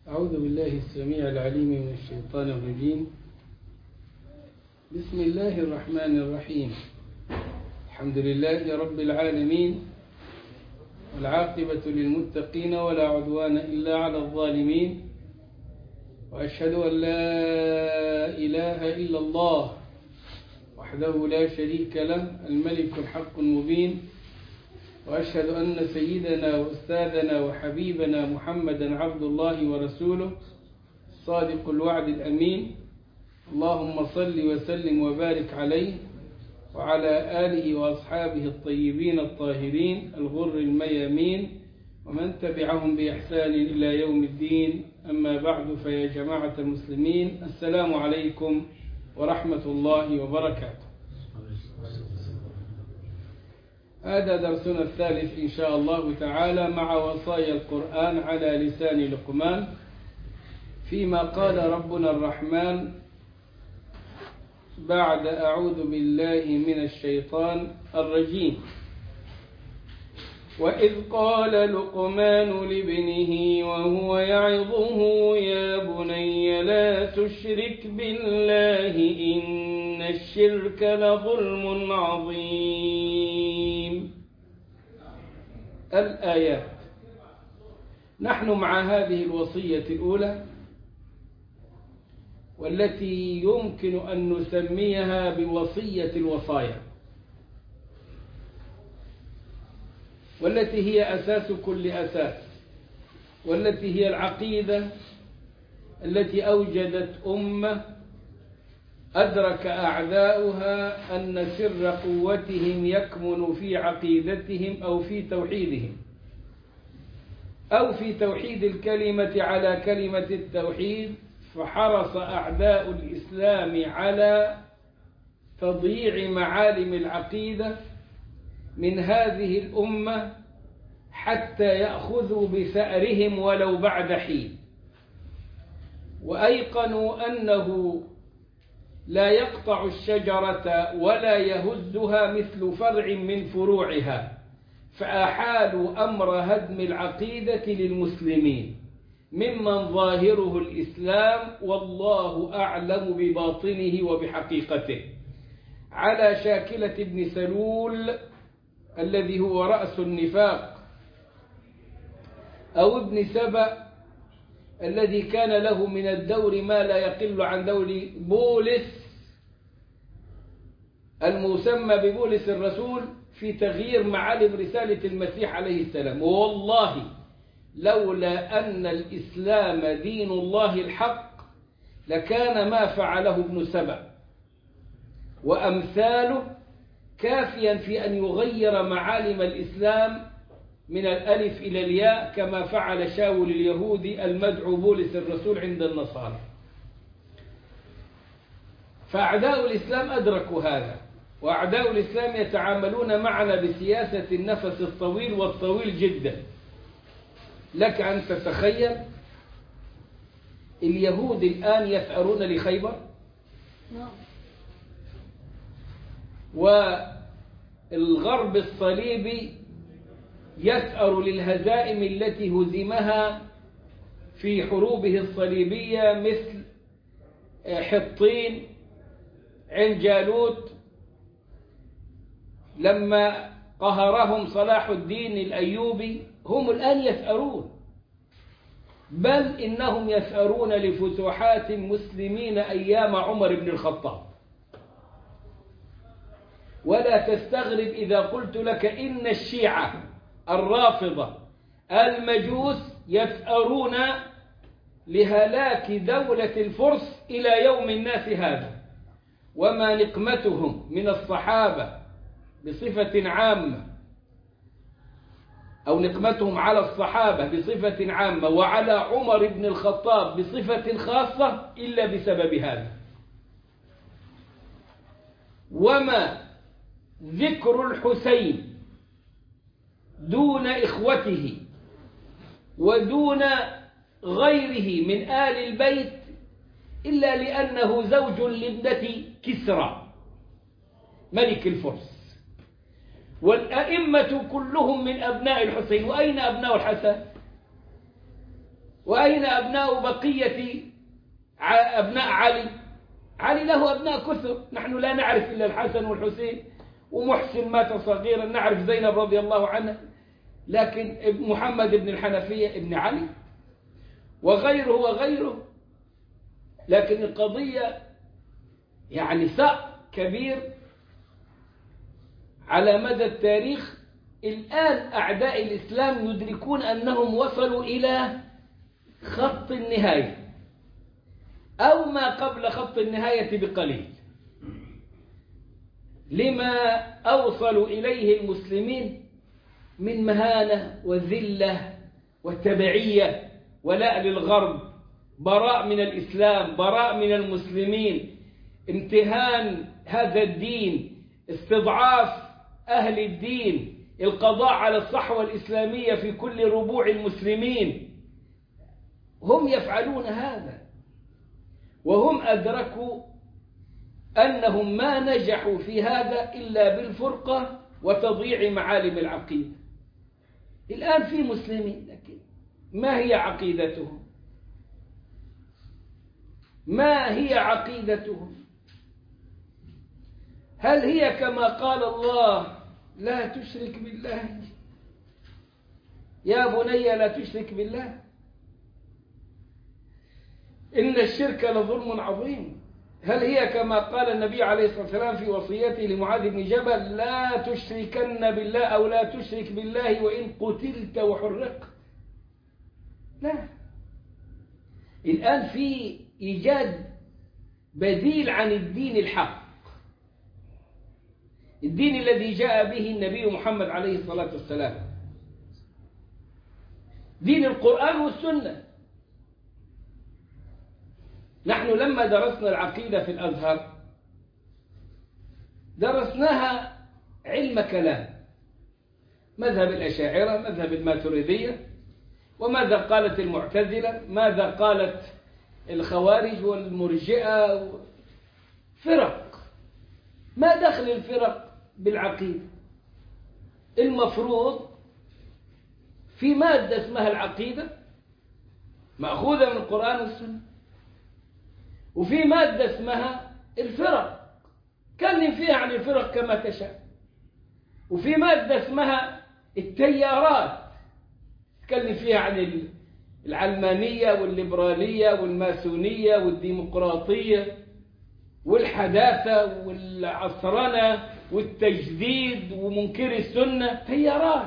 أعوذ بالله السميع العليم من الشيطان الرجيم بسم الله الرحمن الرحيم الحمد لله رب العالمين والعاقبة للمتقين ولا عدوان إلا على الظالمين وأشهد أن لا إله إلا الله وحده لا شريك له الملك الحق المبين وأشهد أن سيدنا وأستاذنا وحبيبنا محمدا عبد الله ورسوله صادق الوعد الأمين اللهم صل وسلم وبارك عليه وعلى آله وأصحابه الطيبين الطاهرين الغر الميامين ومن تبعهم بإحسان إلى يوم الدين أما بعد فيا جماعة المسلمين السلام عليكم ورحمة الله وبركاته هذا درسنا الثالث إن شاء الله تعالى مع وصايا القرآن على لسان لقمان فيما قال ربنا الرحمن بعد أعوذ بالله من الشيطان الرجيم وإذ قال لقمان لابنه وهو يعظه يا بني لا تشرك بالله إن الشرك لظلم عظيم الآيات نحن مع هذه الوصية الأولى والتي يمكن أن نسميها بوصية الوصايا والتي هي أساس كل أساس والتي هي العقيدة التي أوجدت أمة أدرك أعداؤها أن سر قوتهم يكمن في عقيدتهم أو في توحيدهم أو في توحيد الكلمة على كلمة التوحيد فحرص أعداء الإسلام على تضييع معالم العقيدة من هذه الأمة حتى يأخذوا بثأرهم ولو بعد حين وأيقنوا أنه لا يقطع الشجرة ولا يهزها مثل فرع من فروعها فأحالوا أمر هدم العقيدة للمسلمين ممن ظاهره الإسلام والله أعلم بباطنه وبحقيقته على شاكلة ابن سلول الذي هو رأس النفاق أو ابن سبأ الذي كان له من الدور ما لا يقل عن دور بولس المسمى ببولس الرسول في تغيير معالم رسالة المسيح عليه السلام والله لولا أن الإسلام دين الله الحق لكان ما فعله ابن سبأ وأمثاله كافيا في أن يغير معالم الإسلام من الألف إلى الياء كما فعل شاول اليهودي المدعو بولس الرسول عند النصارى فأعداء الإسلام أدركوا هذا وأعداء الإسلام يتعاملون معنا بسياسة النفس الطويل والطويل جدا لك أن تتخيل اليهود الآن يثأرون لخيبر والغرب الصليبي يثأر للهزائم التي هزمها في حروبه الصليبية مثل حطين عند جالوت لما قهرهم صلاح الدين الأيوبي هم الآن يثأرون بل إنهم يثأرون لفتوحات المسلمين أيام عمر بن الخطاب ولا تستغرب إذا قلت لك إن الشيعة الرافضة المجوس يثأرون لهلاك دولة الفرس إلى يوم الناس هذا وما نقمتهم من الصحابة بصفة عامة أو نقمتهم على الصحابة بصفة عامة وعلى عمر بن الخطاب بصفة خاصة إلا بسبب هذا وما ذكر الحسين دون إخوته ودون غيره من آل البيت إلا لأنه زوج لابنة كسرى ملك الفرس والأئمة كلهم من أبناء الحسين وأين أبناء الحسن وأين أبناء بقية ع- أبناء علي علي له أبناء كثر نحن لا نعرف إلا الحسن والحسين ومحسن مات صغيرا نعرف زينب رضي الله عنها لكن ابن محمد بن الحنفية ابن علي وغيره وغيره لكن القضية يعني ساء كبير على مدى التاريخ الآن أعداء الإسلام يدركون أنهم وصلوا إلى خط النهاية أو ما قبل خط النهاية بقليل لما أوصلوا إليه المسلمين من مهانة وذلة وتبعية ولاء للغرب براء من الإسلام براء من المسلمين امتهان هذا الدين استضعاف أهل الدين القضاء على الصحوة الإسلامية في كل ربوع المسلمين هم يفعلون هذا وهم أدركوا أنهم ما نجحوا في هذا إلا بالفرقة وتضييع معالم العقيدة الآن في مسلمين لكن ما هي عقيدتهم ما هي عقيدتهم هل هي كما قال الله لا تشرك بالله يا بني لا تشرك بالله إن الشرك لظلم عظيم هل هي كما قال النبي عليه الصلاة والسلام في وصيته لمعاذ بن جبل لا تشركن بالله أو لا تشرك بالله وإن قتلت وحرقت لا الآن في إيجاد بديل عن الدين الحق الدين الذي جاء به النبي محمد عليه الصلاة والسلام دين القرآن والسنة نحن لما درسنا العقيدة في الأزهر درسناها علم كلام مذهب الأشاعرة مذهب الماتريدية وماذا قالت المعتزلة ماذا قالت الخوارج والمرجئة فرق ما دخل الفرق بالعقيدة المفروض في مادة اسمها العقيدة مأخوذة من القرآن والسنة وفي مادة اسمها الفرق كلم فيها عن الفرق كما تشاء وفي مادة اسمها التيارات تكلم فيها عن العلمانية والليبرالية والماسونية والديمقراطية والحداثة والعصرنة والتجديد ومنكر السنة تيارات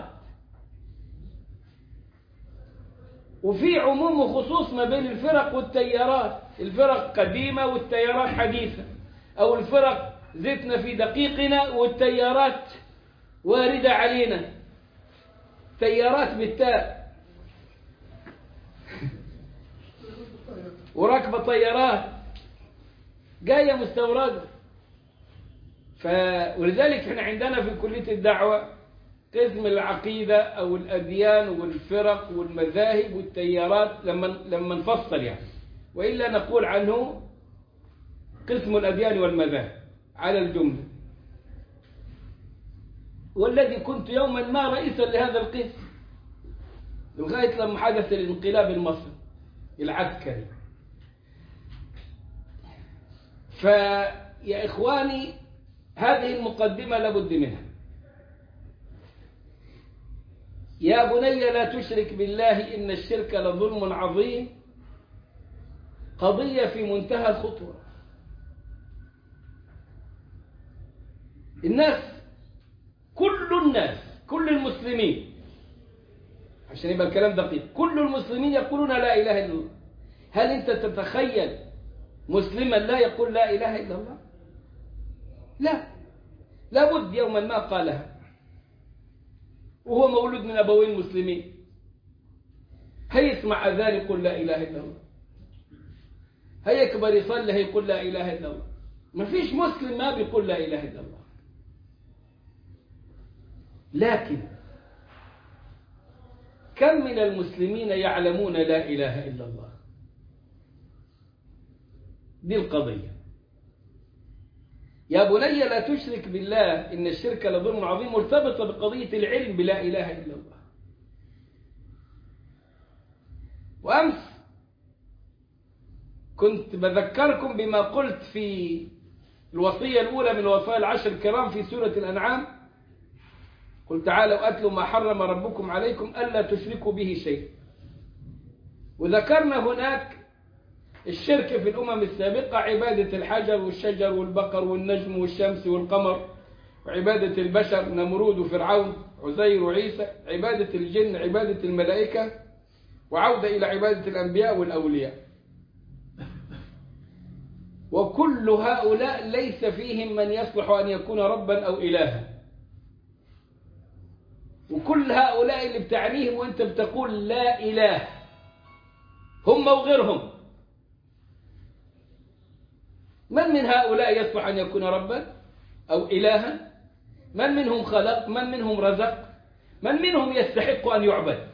وفي عموم وخصوص ما بين الفرق والتيارات الفرق قديمة والتيارات حديثة أو الفرق زيتنا في دقيقنا والتيارات واردة علينا تيارات بالتاء وراكبة طيارات جاية مستوردة ف... ولذلك احنا عندنا في كلية الدعوة قسم العقيدة أو الأديان والفرق والمذاهب والتيارات لما لما نفصل يعني وإلا نقول عنه قسم الأديان والمذاهب على الجملة والذي كنت يوما ما رئيسا لهذا القسم لغاية لما حدث الانقلاب المصري العسكري فيا إخواني هذه المقدمة لابد منها يا بني لا تشرك بالله إن الشرك لظلم عظيم قضية في منتهى الخطورة الناس كل الناس كل المسلمين عشان يبقى الكلام دقيق كل المسلمين يقولون لا إله إلا الله هل أنت تتخيل مسلما لا يقول لا إله إلا الله لا لابد يوما ما قالها وهو مولود من أبوين مسلمين هيسمع أذان يقول لا إله إلا الله هيكبر يصلي هيقول لا إله إلا الله ما فيش مسلم ما بيقول لا إله إلا الله لكن كم من المسلمين يعلمون لا إله إلا الله دي القضية يا بني لا تشرك بالله إن الشرك لظلم عظيم مرتبطة بقضية العلم بلا إله إلا الله وأمس كنت بذكركم بما قلت في الوصية الأولى من الوصايا العشر الكرام في سورة الأنعام قل تعالوا أتلوا ما حرم ربكم عليكم ألا تشركوا به شيء وذكرنا هناك الشرك في الأمم السابقة عبادة الحجر والشجر والبقر والنجم والشمس والقمر وعبادة البشر نمرود وفرعون عزير وعيسى عبادة الجن عبادة الملائكة وعودة إلى عبادة الأنبياء والأولياء وكل هؤلاء ليس فيهم من يصلح أن يكون ربا أو إلها وكل هؤلاء اللي بتعنيهم وانت بتقول لا إله هم وغيرهم من من هؤلاء يصلح أن يكون ربا أو إلها من منهم خلق من منهم رزق من منهم يستحق أن يعبد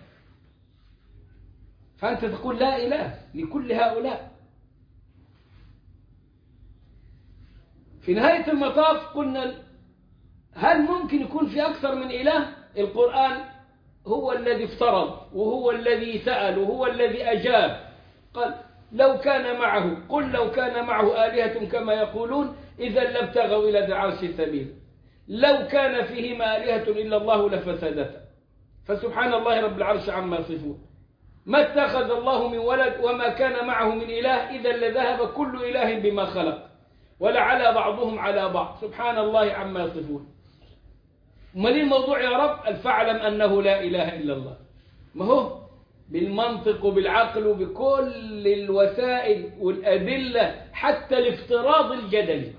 فأنت تقول لا إله لكل هؤلاء في نهاية المطاف قلنا هل ممكن يكون في أكثر من إله القرآن هو الذي افترض وهو الذي سأل وهو الذي أجاب قال لو كان معه قل لو كان معه آلهة كما يقولون إذا لابتغوا إلى ذي العرش سبيل لو كان فيهما آلهة إلا الله لفسدتا فسبحان الله رب العرش عما يصفون ما اتخذ الله من ولد وما كان معه من إله إذا لذهب كل إله بما خلق ولعلى بعضهم على بعض سبحان الله عما يصفون امال الموضوع يا رب الفعلم أنه لا إله إلا الله ما هو بالمنطق وبالعقل وبكل الوسائل والأدلة حتى الافتراض الجدلي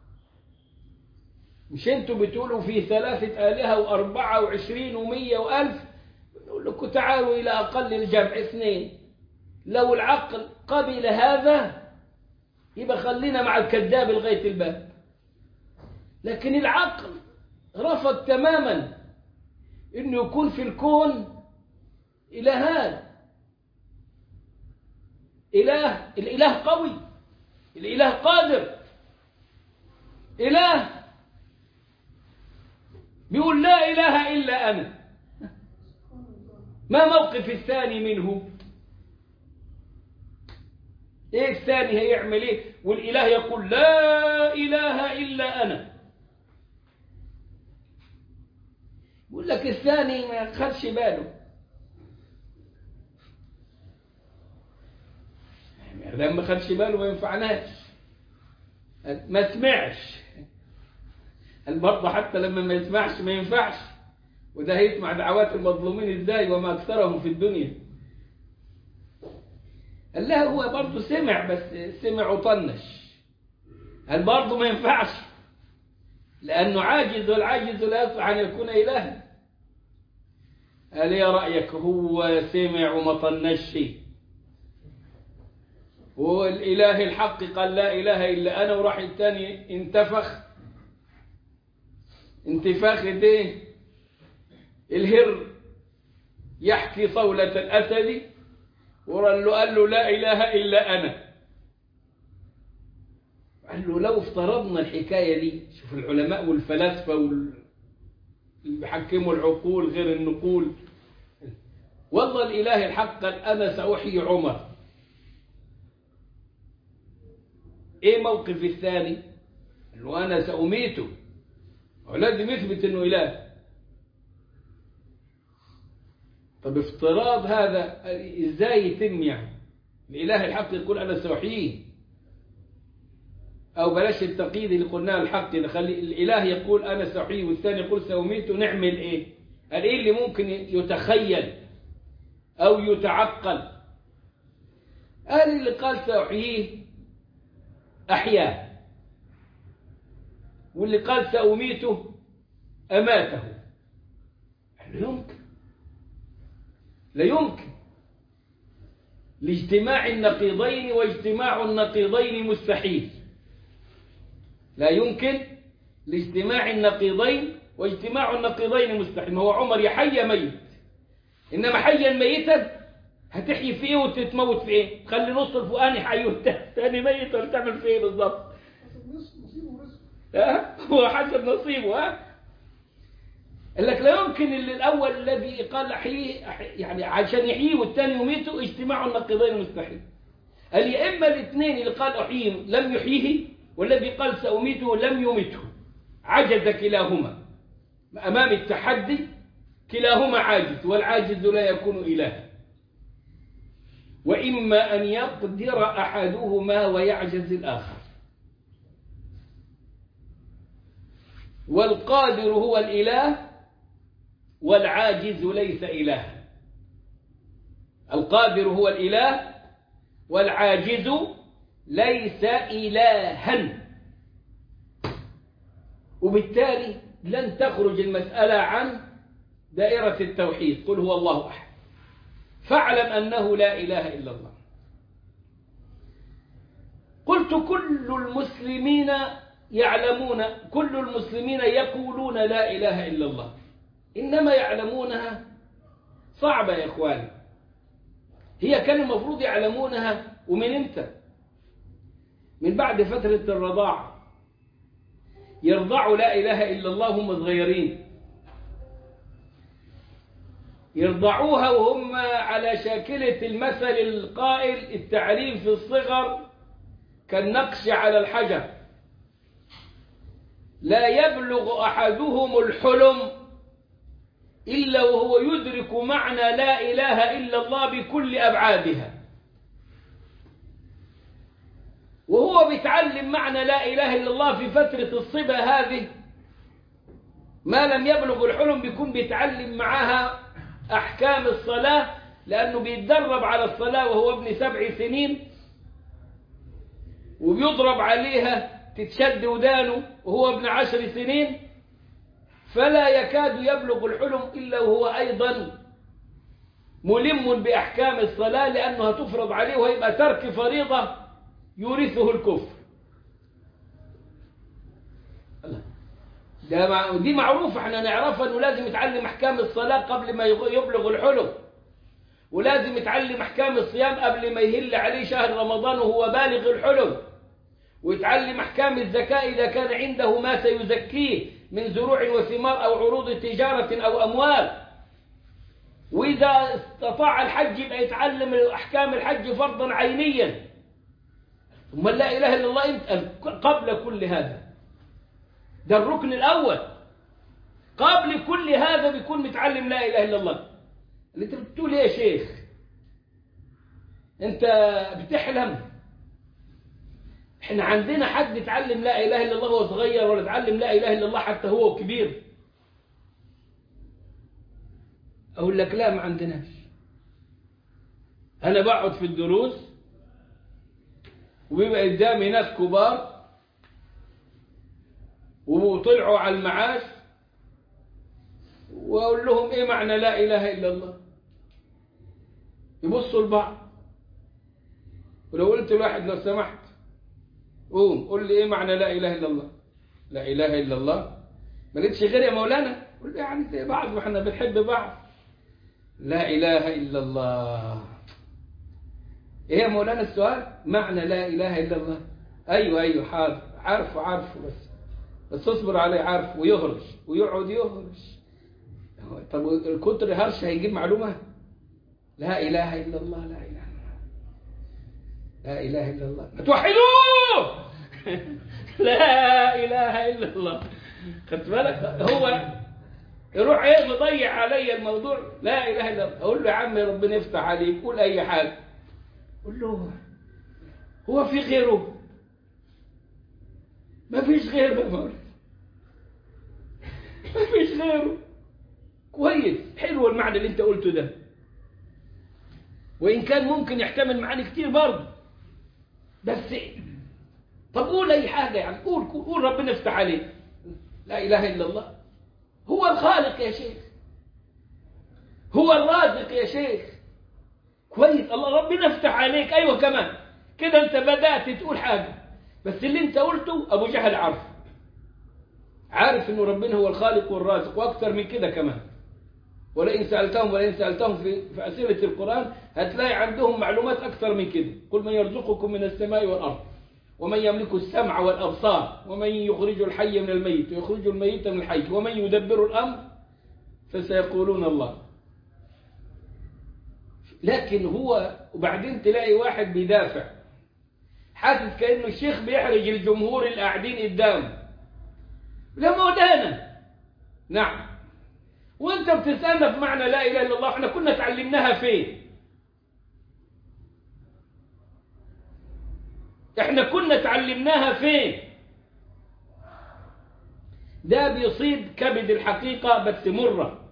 مش انتوا بتقولوا في ثلاثة آلهة وأربعة وعشرين ومية وألف نقول لكم تعالوا إلى أقل الجمع اثنين لو العقل قبل هذا يبقى خلينا مع الكذاب لغاية الباب لكن العقل رفض تماما انه يكون في الكون إلهان إله الإله قوي الإله قادر إله بيقول لا إله إلا أنا ما موقف الثاني منه ايه الثاني هيعمل ايه والاله يقول لا اله الا انا يقول لك الثاني ما خدش باله لما ما خدش باله ما ينفعناش ما سمعش برضه حتى لما ما يسمعش ما ينفعش وده هيسمع دعوات المظلومين ازاي وما اكثرهم في الدنيا قال لها هو برضه سمع بس سمع وطنش قال برضه ما ينفعش لأنه عاجز والعاجز لا يصلح أن يكون إلها قال يا رأيك هو سمع وما طنش والإله الحق قال لا إله إلا أنا وراح الثاني انتفخ انتفاخ ايه الهر يحكي صولة الأسد وقال له قال له لا إله إلا أنا قال له لو افترضنا الحكاية دي شوف العلماء والفلاسفة وال... اللي بيحكموا العقول غير النقول والله الإله الحق قال أنا سأحيي عمر إيه موقف الثاني قال له أنا سأميته ولازم يثبت أنه إله طب افتراض هذا ازاي يتم يعني الاله الحق يقول انا ساحييه او بلاش التقييد اللي قلناه الحق نخلي الاله يقول انا ساحييه والثاني يقول سأميته نعمل ايه قال ايه اللي ممكن يتخيل او يتعقل قال اللي قال ساحييه احياه واللي قال سأميته اماته لا يمكن لا يمكن لاجتماع النقيضين واجتماع النقيضين مستحيل لا يمكن لاجتماع النقيضين واجتماع النقيضين مستحيل ما هو عمر يحيى ميت انما حيا ميتا هتحيي في ايه وتتموت في ايه خلي نص الفوقاني حي والثاني ميت ولا تعمل في ايه بالظبط ها هو حسب نصيبه ها قال لك لا يمكن اللي الأول الذي قال أحييه يعني عشان يحييه والثاني يميته اجتماع النقيضين مستحيل قال يا إما الاثنين اللي قال أحييه لم يحييه والذي قال سأميته لم يمته عجز كلاهما أمام التحدي كلاهما عاجز والعاجز لا يكون إلها وإما أن يقدر أحدهما ويعجز الآخر والقادر هو الإله والعاجز ليس إلها القادر هو الإله والعاجز ليس إلها وبالتالي لن تخرج المسألة عن دائرة التوحيد قل هو الله أحد فاعلم أنه لا إله إلا الله قلت كل المسلمين يعلمون كل المسلمين يقولون لا إله إلا الله إنما يعلمونها صعبة يا إخواني هي كان المفروض يعلمونها ومن امتى من بعد فترة الرضاعة يرضعوا لا إله إلا الله هم صغيرين يرضعوها وهم على شاكلة المثل القائل التعليم في الصغر كالنقش على الحجر لا يبلغ أحدهم الحلم إلا وهو يدرك معنى لا إله إلا الله بكل أبعادها وهو بيتعلم معنى لا إله إلا الله في فترة الصبا هذه ما لم يبلغ الحلم بيكون بيتعلم معها أحكام الصلاة لأنه بيتدرب على الصلاة وهو ابن سبع سنين وبيضرب عليها تتشد ودانه وهو ابن عشر سنين فلا يكاد يبلغ الحلم إلا وهو أيضا ملم بأحكام الصلاة لأنها تفرض عليه ويبقى ترك فريضة يورثه الكفر ده مع... دي معروفة احنا نعرفها انه لازم يتعلم احكام الصلاة قبل ما يبلغ الحلم ولازم يتعلم احكام الصيام قبل ما يهل عليه شهر رمضان وهو بالغ الحلم ويتعلم احكام الزكاة اذا كان عنده ما سيزكيه من زروع وثمار او عروض تجارة او اموال واذا استطاع الحج يبقى يتعلم احكام الحج فرضا عينيا ثم لا اله الا الله قبل كل هذا ده الركن الأول قبل كل هذا بيكون متعلم لا إله إلا الله اللي انت بتقول ايه يا شيخ انت بتحلم احنا عندنا حد اتعلم لا إله إلا الله وهو صغير ولا اتعلم لا إله إلا الله حتى هو كبير أقول لك لا ما عندناش أنا بقعد في الدروس وبيبقى قدامي ناس كبار وطلعوا على المعاش واقول لهم ايه معنى لا اله الا الله يبصوا لبعض ولو قلت لواحد لو سمحت قوم قول لي ايه معنى لا اله الا الله لا اله الا الله ما لقيتش غير يا مولانا قول يعني زي بعض واحنا بنحب بعض لا اله الا الله ايه يا مولانا السؤال معنى لا اله الا الله ايوه ايوه حاضر عارفه عارفه بس بس اصبر عليه عارف ويهرش ويقعد يهرش طب الكتر هرش هيجيب معلومة لا إله إلا الله لا إله إلا الله لا إله إلا الله ما توحدوه لا إله إلا الله خدت بالك هو يروح ايه مضيع علي الموضوع لا إله إلا الله أقول له يا عم ربنا يفتح عليك قول أي حاجة قول له هو في غيره ما فيش غيره يا مولانا ما فيش غيره كويس حلو المعنى اللي انت قلته ده وإن كان ممكن يحتمل معاني كتير برضه بس طب قول أي حاجة يعني قول قول ربنا يفتح عليك لا إله إلا الله هو الخالق يا شيخ هو الرازق يا شيخ كويس الله ربنا يفتح عليك أيوة كمان كده أنت بدأت تقول حاجة بس اللي أنت قلته أبو جهل عارف عارف أنه ربنا هو الخالق والرازق وأكثر من كده كمان ولئن سألتهم ولئن سألتهم في, في أسئلة القرآن هتلاقي عندهم معلومات أكثر من كده قل من يرزقكم من السماء والأرض ومن يملك السمع والأبصار ومن يخرج الحي من الميت ويخرج الميت من الحي ومن يدبر الأمر فسيقولون الله لكن هو وبعدين تلاقي واحد بيدافع حاسس كأنه الشيخ بيحرج الجمهور اللي قاعدين قدامه ده مولانا نعم وانت بتسألنا في معنى لا إله إلا الله احنا كنا اتعلمناها فين احنا كنا اتعلمناها فين ده بيصيب كبد الحقيقة بس مرة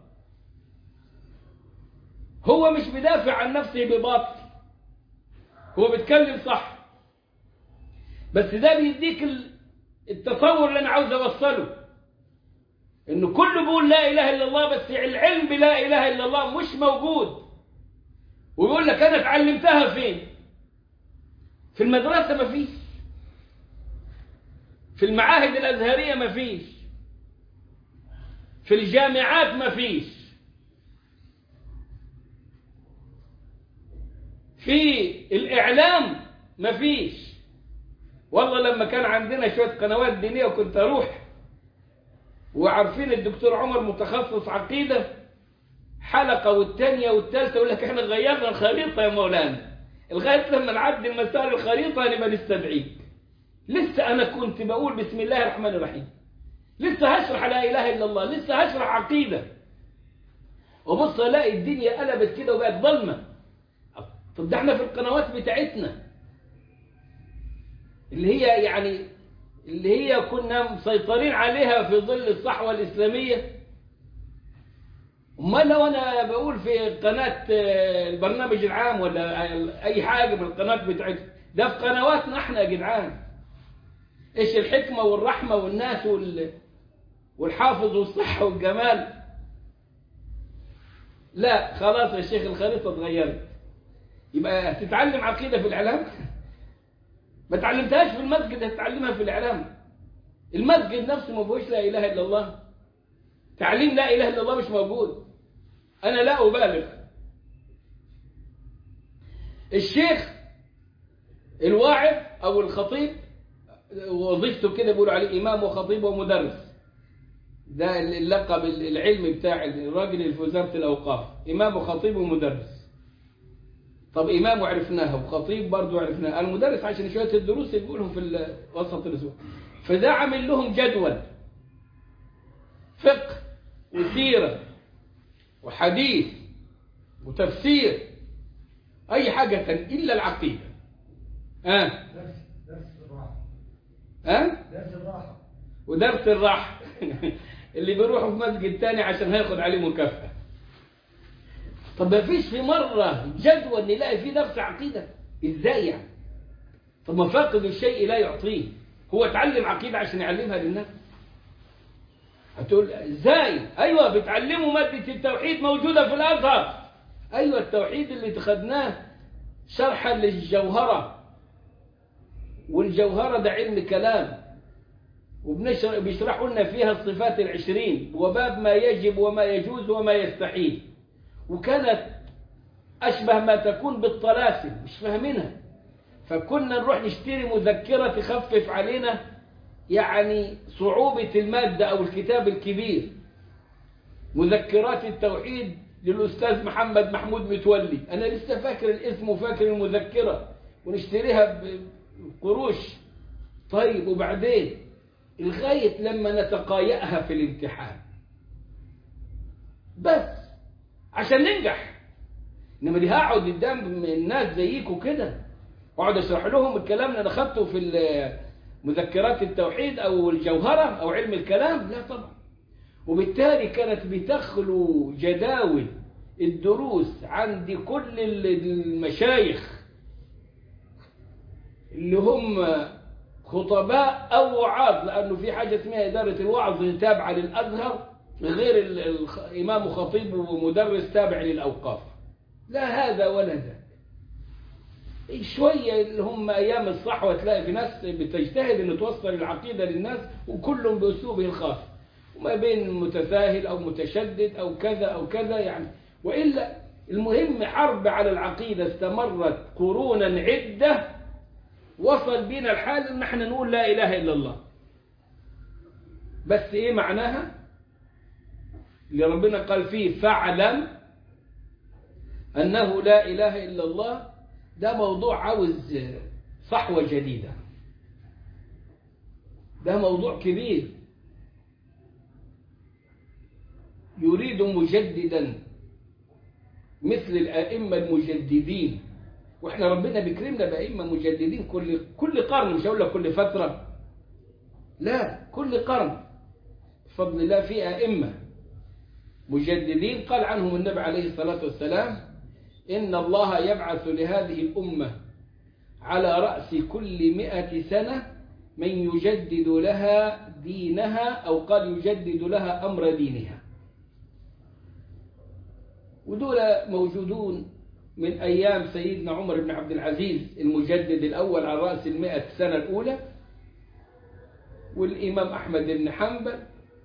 هو مش بدافع عن نفسه بباطل هو بيتكلم صح بس ده بيديك التصور اللي انا عاوز اوصله انه كله بيقول لا اله الا الله بس العلم بلا اله الا الله مش موجود ويقول لك انا اتعلمتها فين في المدرسه ما فيش في المعاهد الازهريه ما فيش في الجامعات ما فيش في الاعلام ما فيش والله لما كان عندنا شويه قنوات دينيه وكنت اروح وعارفين الدكتور عمر متخصص عقيدة حلقة والثانية والثالثة يقول لك احنا غيرنا الخريطة يا مولانا لغاية لما نعدي مسار الخريطة نبقى نستدعيك لسه أنا كنت بقول بسم الله الرحمن الرحيم لسه هشرح لا إله إلا الله لسه هشرح عقيدة وبص ألاقي الدنيا قلبت كده وبقت ظلمة طب ده احنا في القنوات بتاعتنا اللي هي يعني اللي هي كنا مسيطرين عليها في ظل الصحوة الإسلامية امال لو أنا بقول في قناة البرنامج العام ولا أي حاجة من القناة بتاعتنا ده في قنواتنا احنا يا جدعان ايش الحكمة والرحمة والناس وال... والحافظ والصحة والجمال لا خلاص يا شيخ الخريطة اتغيرت يبقى تتعلم عقيدة في الإعلام ما تعلمتهاش في المسجد هتتعلمها في الإعلام المسجد نفسه ما فيهوش لا إله إلا الله تعليم لا إله إلا الله مش موجود أنا لا أبالغ الشيخ الواعظ أو الخطيب وظيفته كده بيقولوا عليه إمام وخطيب ومدرس ده اللقب العلمي بتاع الراجل اللي في وزارة الأوقاف إمام وخطيب ومدرس طب إمام وعرفناها وخطيب برضو عرفناها المدرس عشان شوية الدروس اللي بيقولهم في وسط الأسبوع فده عامل لهم جدول فقه وسيرة وحديث وتفسير أي حاجة إلا العقيدة ها أه؟ درس درس الراحة ها أه؟ درس الراحة ودرس الراحة اللي بيروحوا في مسجد تاني عشان هياخد عليه مكافأة طب ما فيش في مرة جدول نلاقي فيه درس عقيدة ازاي يعني طب ما فاقد الشيء لا يعطيه هو اتعلم عقيدة عشان يعلمها للناس هتقول ازاي ايوه بتعلموا مادة التوحيد موجودة في الازهر ايوه التوحيد اللي خدناه شرحا للجوهرة والجوهرة ده علم كلام وبيشرحوا لنا فيها الصفات العشرين وباب ما يجب وما يجوز وما يستحيل وكانت أشبه ما تكون بالطلاسم مش فاهمينها فكنا نروح نشتري مذكرة تخفف علينا يعني صعوبة المادة أو الكتاب الكبير مذكرات التوحيد للأستاذ محمد محمود متولي أنا لسه فاكر الاسم وفاكر المذكرة ونشتريها بقروش طيب وبعدين لغاية لما نتقايأها في الامتحان بس عشان ننجح انما دي هقعد قدام الناس زيكم كده واقعد اشرح لهم الكلام اللي انا خدته في مذكرات التوحيد او الجوهره او علم الكلام لا طبعا وبالتالي كانت بتخلو جداول الدروس عند كل المشايخ اللي هم خطباء او وعاظ لانه في حاجه اسمها اداره الوعظ تابعه للازهر غير الإمام وخطيب ومدرس تابع للأوقاف لا هذا ولا ذاك شوية اللي هم أيام الصحوة تلاقي في ناس بتجتهد أن توصل العقيدة للناس وكلهم بأسلوبه الخاص وما بين متساهل أو متشدد أو كذا أو كذا يعني وإلا المهم حرب على العقيدة استمرت قرونا عدة وصل بنا الحال أن احنا نقول لا إله إلا الله بس إيه معناها اللي ربنا قال فيه فاعلم أنه لا إله إلا الله ده موضوع عاوز صحوة جديدة ده موضوع كبير يريد مجددا مثل الأئمة المجددين واحنا ربنا بيكرمنا بأئمة مجددين كل كل قرن مش هقول لك كل فترة لا كل قرن بفضل الله في أئمة مجددين قال عنهم النبي عليه الصلاة والسلام إن الله يبعث لهذه الأمة على رأس كل مئة سنة من يجدد لها دينها أو قال يجدد لها أمر دينها ودول موجودون من أيام سيدنا عمر بن عبد العزيز المجدد الأول على رأس المئة سنة الأولى والإمام أحمد بن حنبل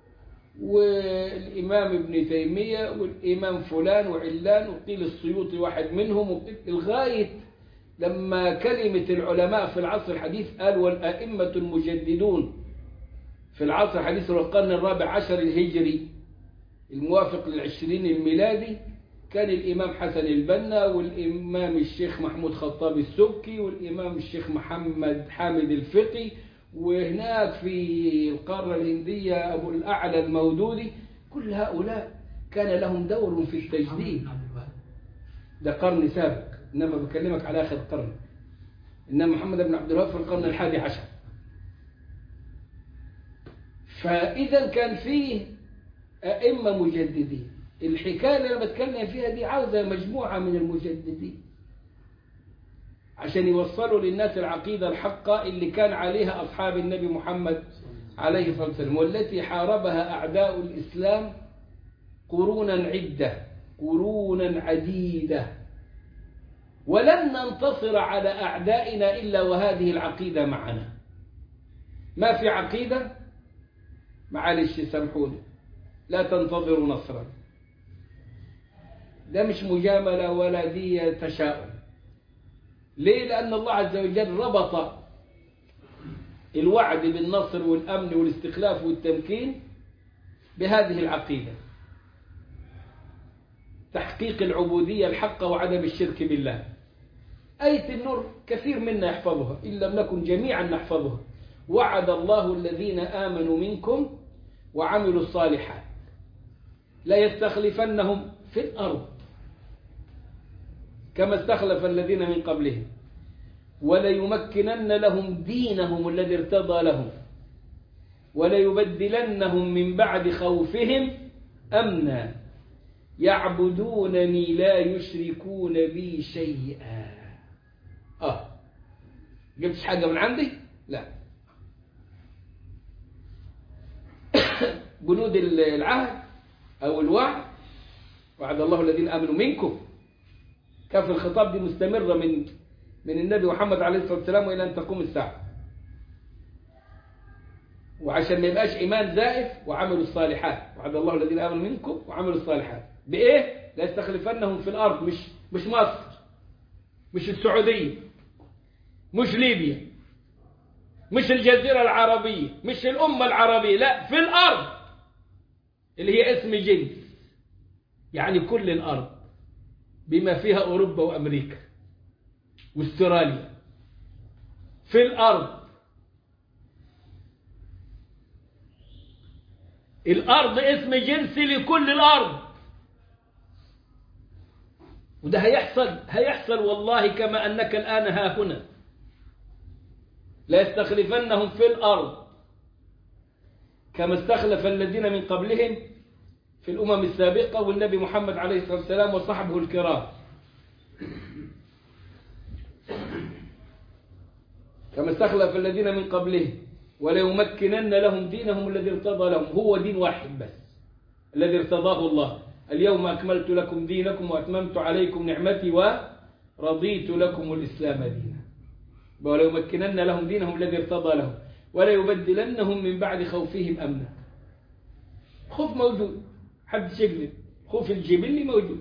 والإمام ابن تيمية والإمام فلان وعلان وقيل السيوطي واحد منهم لغاية لما كلمة العلماء في العصر الحديث قال والأئمة المجددون في العصر الحديث والقرن الرابع عشر الهجري الموافق للعشرين الميلادي كان الإمام حسن البنا والإمام الشيخ محمود خطاب السبكي والإمام الشيخ محمد حامد الفقي وهناك في القارة الهندية أبو الأعلى المودودي كل هؤلاء كان لهم دور في التجديد ده قرن سابق إنما بكلمك على آخر قرن إنما محمد بن عبد الوهاب في القرن الحادي عشر فإذا كان فيه أئمة مجددين الحكاية اللي أنا بتكلم فيها دي عاوزة مجموعة من المجددين عشان يوصلوا للناس العقيدة الحقة اللي كان عليها أصحاب النبي محمد عليه الصلاة والسلام والتي حاربها أعداء الإسلام قرونا عدة قرونا عديدة ولن ننتصر على أعدائنا إلا وهذه العقيدة معنا ما في عقيدة معلش سامحوني لا تنتظروا نصرا ده مش مجاملة ولا دي تشاؤم ليه لأن الله عز وجل ربط الوعد بالنصر والأمن والاستخلاف والتمكين بهذه العقيدة تحقيق العبودية الحقة وعدم الشرك بالله آية النور كثير منا يحفظها إن لم نكن جميعا نحفظها وعد الله الذين آمنوا منكم وعملوا الصالحات لا يستخلفنهم في الأرض كما استخلف الذين من قبلهم وليمكنن لهم دينهم الذي ارتضى لهم وليبدلنهم من بعد خوفهم أمنا يعبدونني لا يشركون بي شيئا آه جبتش حاجة من عندي لا بنود العهد أو الوعد وعد الله الذين آمنوا منكم كان في الخطاب دي مستمرة من من النبي محمد عليه الصلاة والسلام إلى أن تقوم الساعة وعشان ما يبقاش إيمان زائف وعملوا الصالحات وعد الله الذين آمنوا منكم وعملوا الصالحات بإيه؟ لا يستخلفنهم في الأرض مش مش مصر مش السعودية مش ليبيا مش الجزيرة العربية مش الأمة العربية لا في الأرض اللي هي اسم جنس يعني كل الأرض بما فيها أوروبا وأمريكا واستراليا في الأرض الأرض اسم جنسي لكل الأرض وده هيحصل هيحصل والله كما أنك الآن ها هنا لا يستخلفنهم في الأرض كما استخلف الذين من قبلهم في الأمم السابقة والنبي محمد عليه الصلاة والسلام وصحبه الكرام كما استخلف الذين من قبلهم وليمكنن لهم دينهم الذي ارتضى لهم هو دين واحد بس الذي ارتضاه الله اليوم أكملت لكم دينكم وأتممت عليكم نعمتي ورضيت لكم الإسلام دينا وليمكنن لهم دينهم الذي ارتضى لهم وليبدلنهم من بعد خوفهم أمنا خوف موجود حد يكذب خوف الجبلي موجود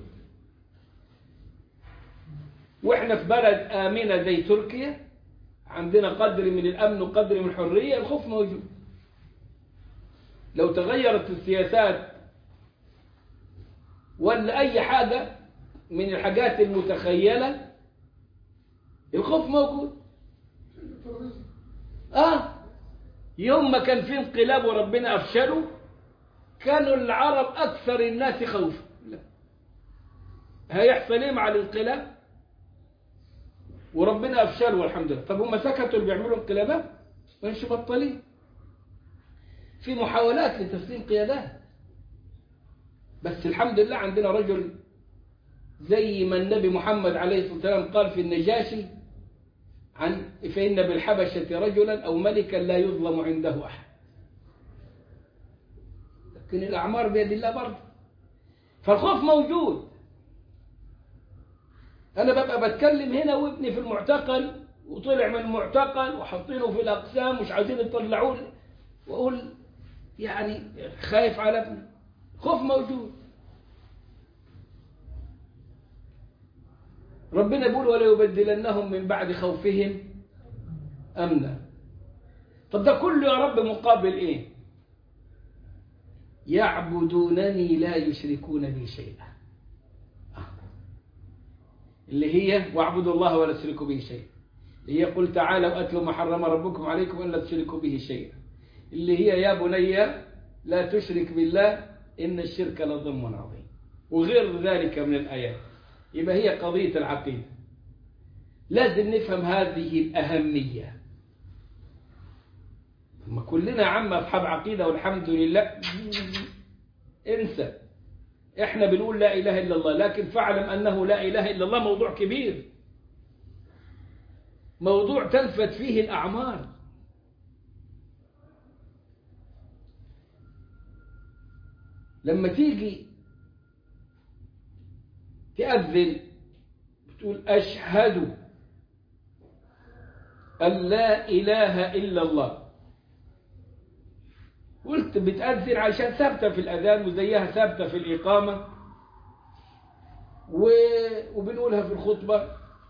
واحنا في بلد آمنة زي تركيا عندنا قدر من الأمن وقدر من الحرية الخوف موجود لو تغيرت السياسات ولا أي حاجة من الحاجات المتخيلة الخوف موجود اه يوم ما كان في انقلاب وربنا افشله كانوا العرب اكثر الناس خوفا لا. هيحصل ايه مع الانقلاب وربنا افشله والحمد لله طب هم سكتوا اللي بيعملوا انقلابات مش بطلين في محاولات لتسليم قيادات بس الحمد لله عندنا رجل زي ما النبي محمد عليه الصلاة والسلام قال في النجاشي عن فإن بالحبشة رجلا أو ملكا لا يظلم عنده أحد لكن الأعمار بيد الله برضه فالخوف موجود أنا ببقى بتكلم هنا وابني في المعتقل وطلع من المعتقل وحاطينه في الأقسام مش عايزين يطلعوه وأقول يعني خايف على ابني خوف موجود ربنا يقول ولا يبدلنهم من بعد خوفهم أمنا طب ده كله يا رب مقابل إيه يعبدونني لا يشركون بي شيئا اللي هي واعبدوا الله ولا تشركوا به شيئا اللي هي قل تعالوا أتلوا ما حرم ربكم عليكم أن لا تشركوا به شيئا اللي هي يا بني لا تشرك بالله إن الشرك لظلم عظيم وغير ذلك من الآيات يبقى هي قضية العقيدة لازم نفهم هذه الأهمية ما كلنا عم أصحاب عقيدة والحمد لله انسى احنا بنقول لا إله إلا الله لكن فاعلم أنه لا إله إلا الله موضوع كبير موضوع تنفت فيه الأعمار لما تيجي تأذن بتقول أشهد أن لا إله إلا الله قلت بتأذن عشان ثابتة في الأذان وزيها ثابتة في الإقامة و... وبنقولها في الخطبة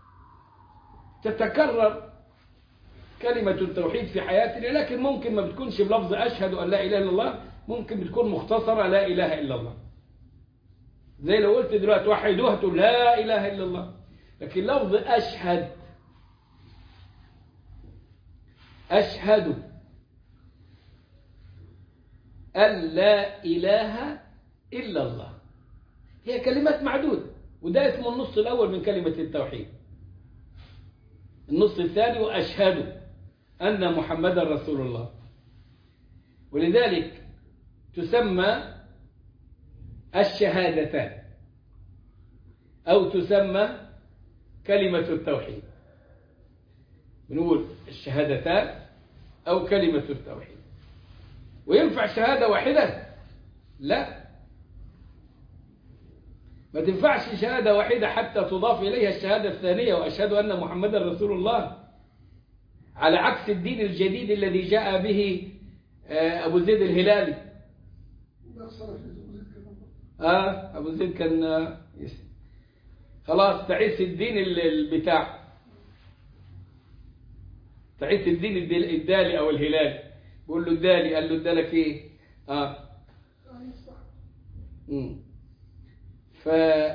تتكرر كلمة التوحيد في حياتنا لكن ممكن ما بتكونش بلفظ أشهد أن لا إله إلا الله ممكن بتكون مختصرة لا إله إلا الله زي لو قلت دلوقتي وحدوها تقول لا إله إلا الله لكن لفظ أشهد أشهد أن لا إله إلا الله هي كلمات معدودة وده اسمه النص الأول من كلمة التوحيد النص الثاني وأشهد أن محمدا رسول الله ولذلك تسمى الشهادتان أو تسمى كلمة التوحيد بنقول الشهادتان أو كلمة التوحيد وينفع شهادة واحدة لا ما تنفعش شهادة واحدة حتى تضاف إليها الشهادة الثانية وأشهد أن محمدا رسول الله على عكس الدين الجديد الذي جاء به أبو زيد الهلالي آه أبو زيد كان خلاص تعيس الدين البتاع تعيس الدين الدالي أو الهلالي بقول له الدالي قال له ادالك ايه اه امم ف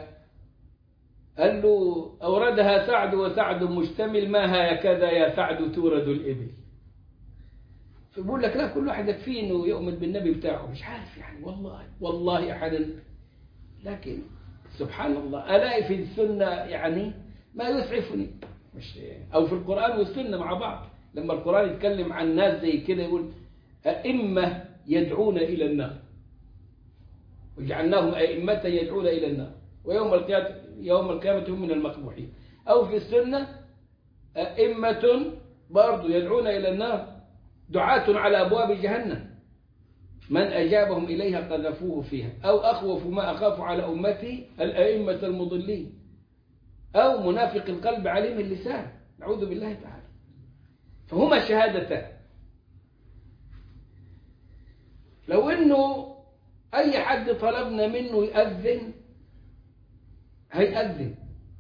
قال له أوردها سعد وسعد مشتمل ما هكذا يا سعد تورد الإبل فبقول لك لا كل واحد يكفيه انه يؤمن بالنبي بتاعه مش عارف يعني والله والله احد لكن سبحان الله الاقي في السنه يعني ما يسعفني مش او في القران والسنه مع بعض لما القران يتكلم عن ناس زي كده يقول ائمه يدعون الى النار وجعلناهم ائمه يدعون الى النار ويوم القيامه يوم القيامه هم من المقبوحين او في السنه ائمه برضه يدعون الى النار دعاة على أبواب جهنم من أجابهم إليها قذفوه فيها أو أخوف ما أخاف على أمتي الأئمة المضلين أو منافق القلب عليم اللسان نعوذ بالله تعالى فهما شهادتان لو أنه أي حد طلبنا منه يأذن هيأذن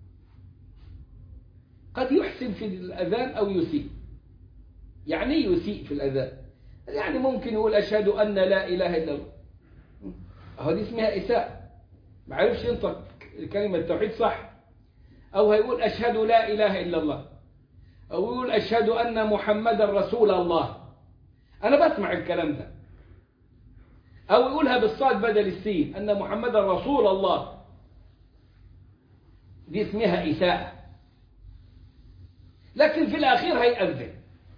قد يحسن في الأذان أو يسيء يعني يسيء في الأذان يعني ممكن يقول أشهد أن لا إله إلا الله هذه اسمها إساءة ما عرفش ينطق كلمة التوحيد صح أو هيقول أشهد لا إله إلا الله أو يقول أشهد أن محمدا رسول الله أنا بسمع الكلام ده أو يقولها بالصاد بدل السين أن محمدا رسول الله دي اسمها إساءة لكن في الأخير هيأذن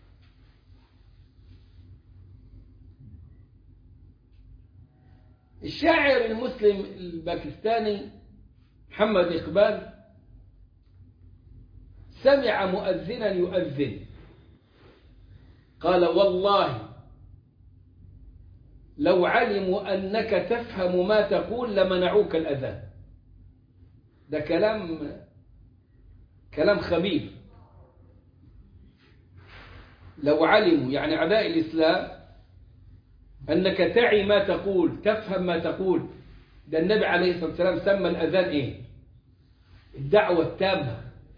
الشاعر المسلم الباكستاني محمد إقبال سمع مؤذنا يؤذن قال والله لو علموا أنك تفهم ما تقول لمنعوك الأذان ده كلام كلام خبيث لو علموا يعني أعداء الإسلام أنك تعي ما تقول تفهم ما تقول ده النبي عليه الصلاة والسلام سمى الأذان إيه الدعوة التامة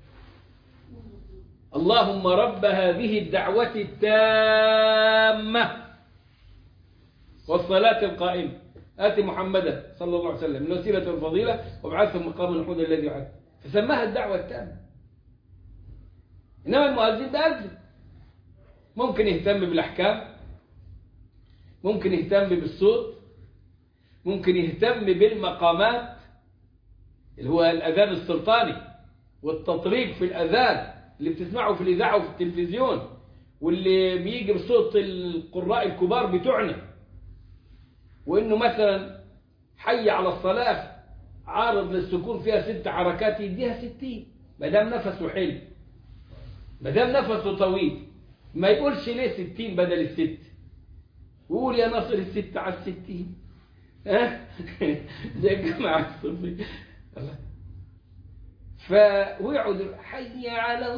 اللهم رب هذه الدعوة التامة والصلاة القائمة آتي محمدا صلى الله عليه وسلم من وسيلة الفضيلة وابعثه مقام الحوض الذي يعد فسماها الدعوة التامة إنما المؤذن ده أذن ممكن يهتم بالأحكام ممكن يهتم بالصوت ممكن يهتم بالمقامات اللي هو الأذان السلطاني والتطريق في الأذان اللي بتسمعه في الإذاعة وفي التلفزيون واللي بيجي بصوت القراء الكبار بتوعنا وإنه مثلا حي على الصلاة عارض للسكون فيها ست حركات يديها ستين ما دام نفسه حلو ما دام نفسه طويل ما يقولش ليه ستين بدل الست وقول يا ناصر الست على الستين ها زي الجماعة الصوفية فويقعد حي على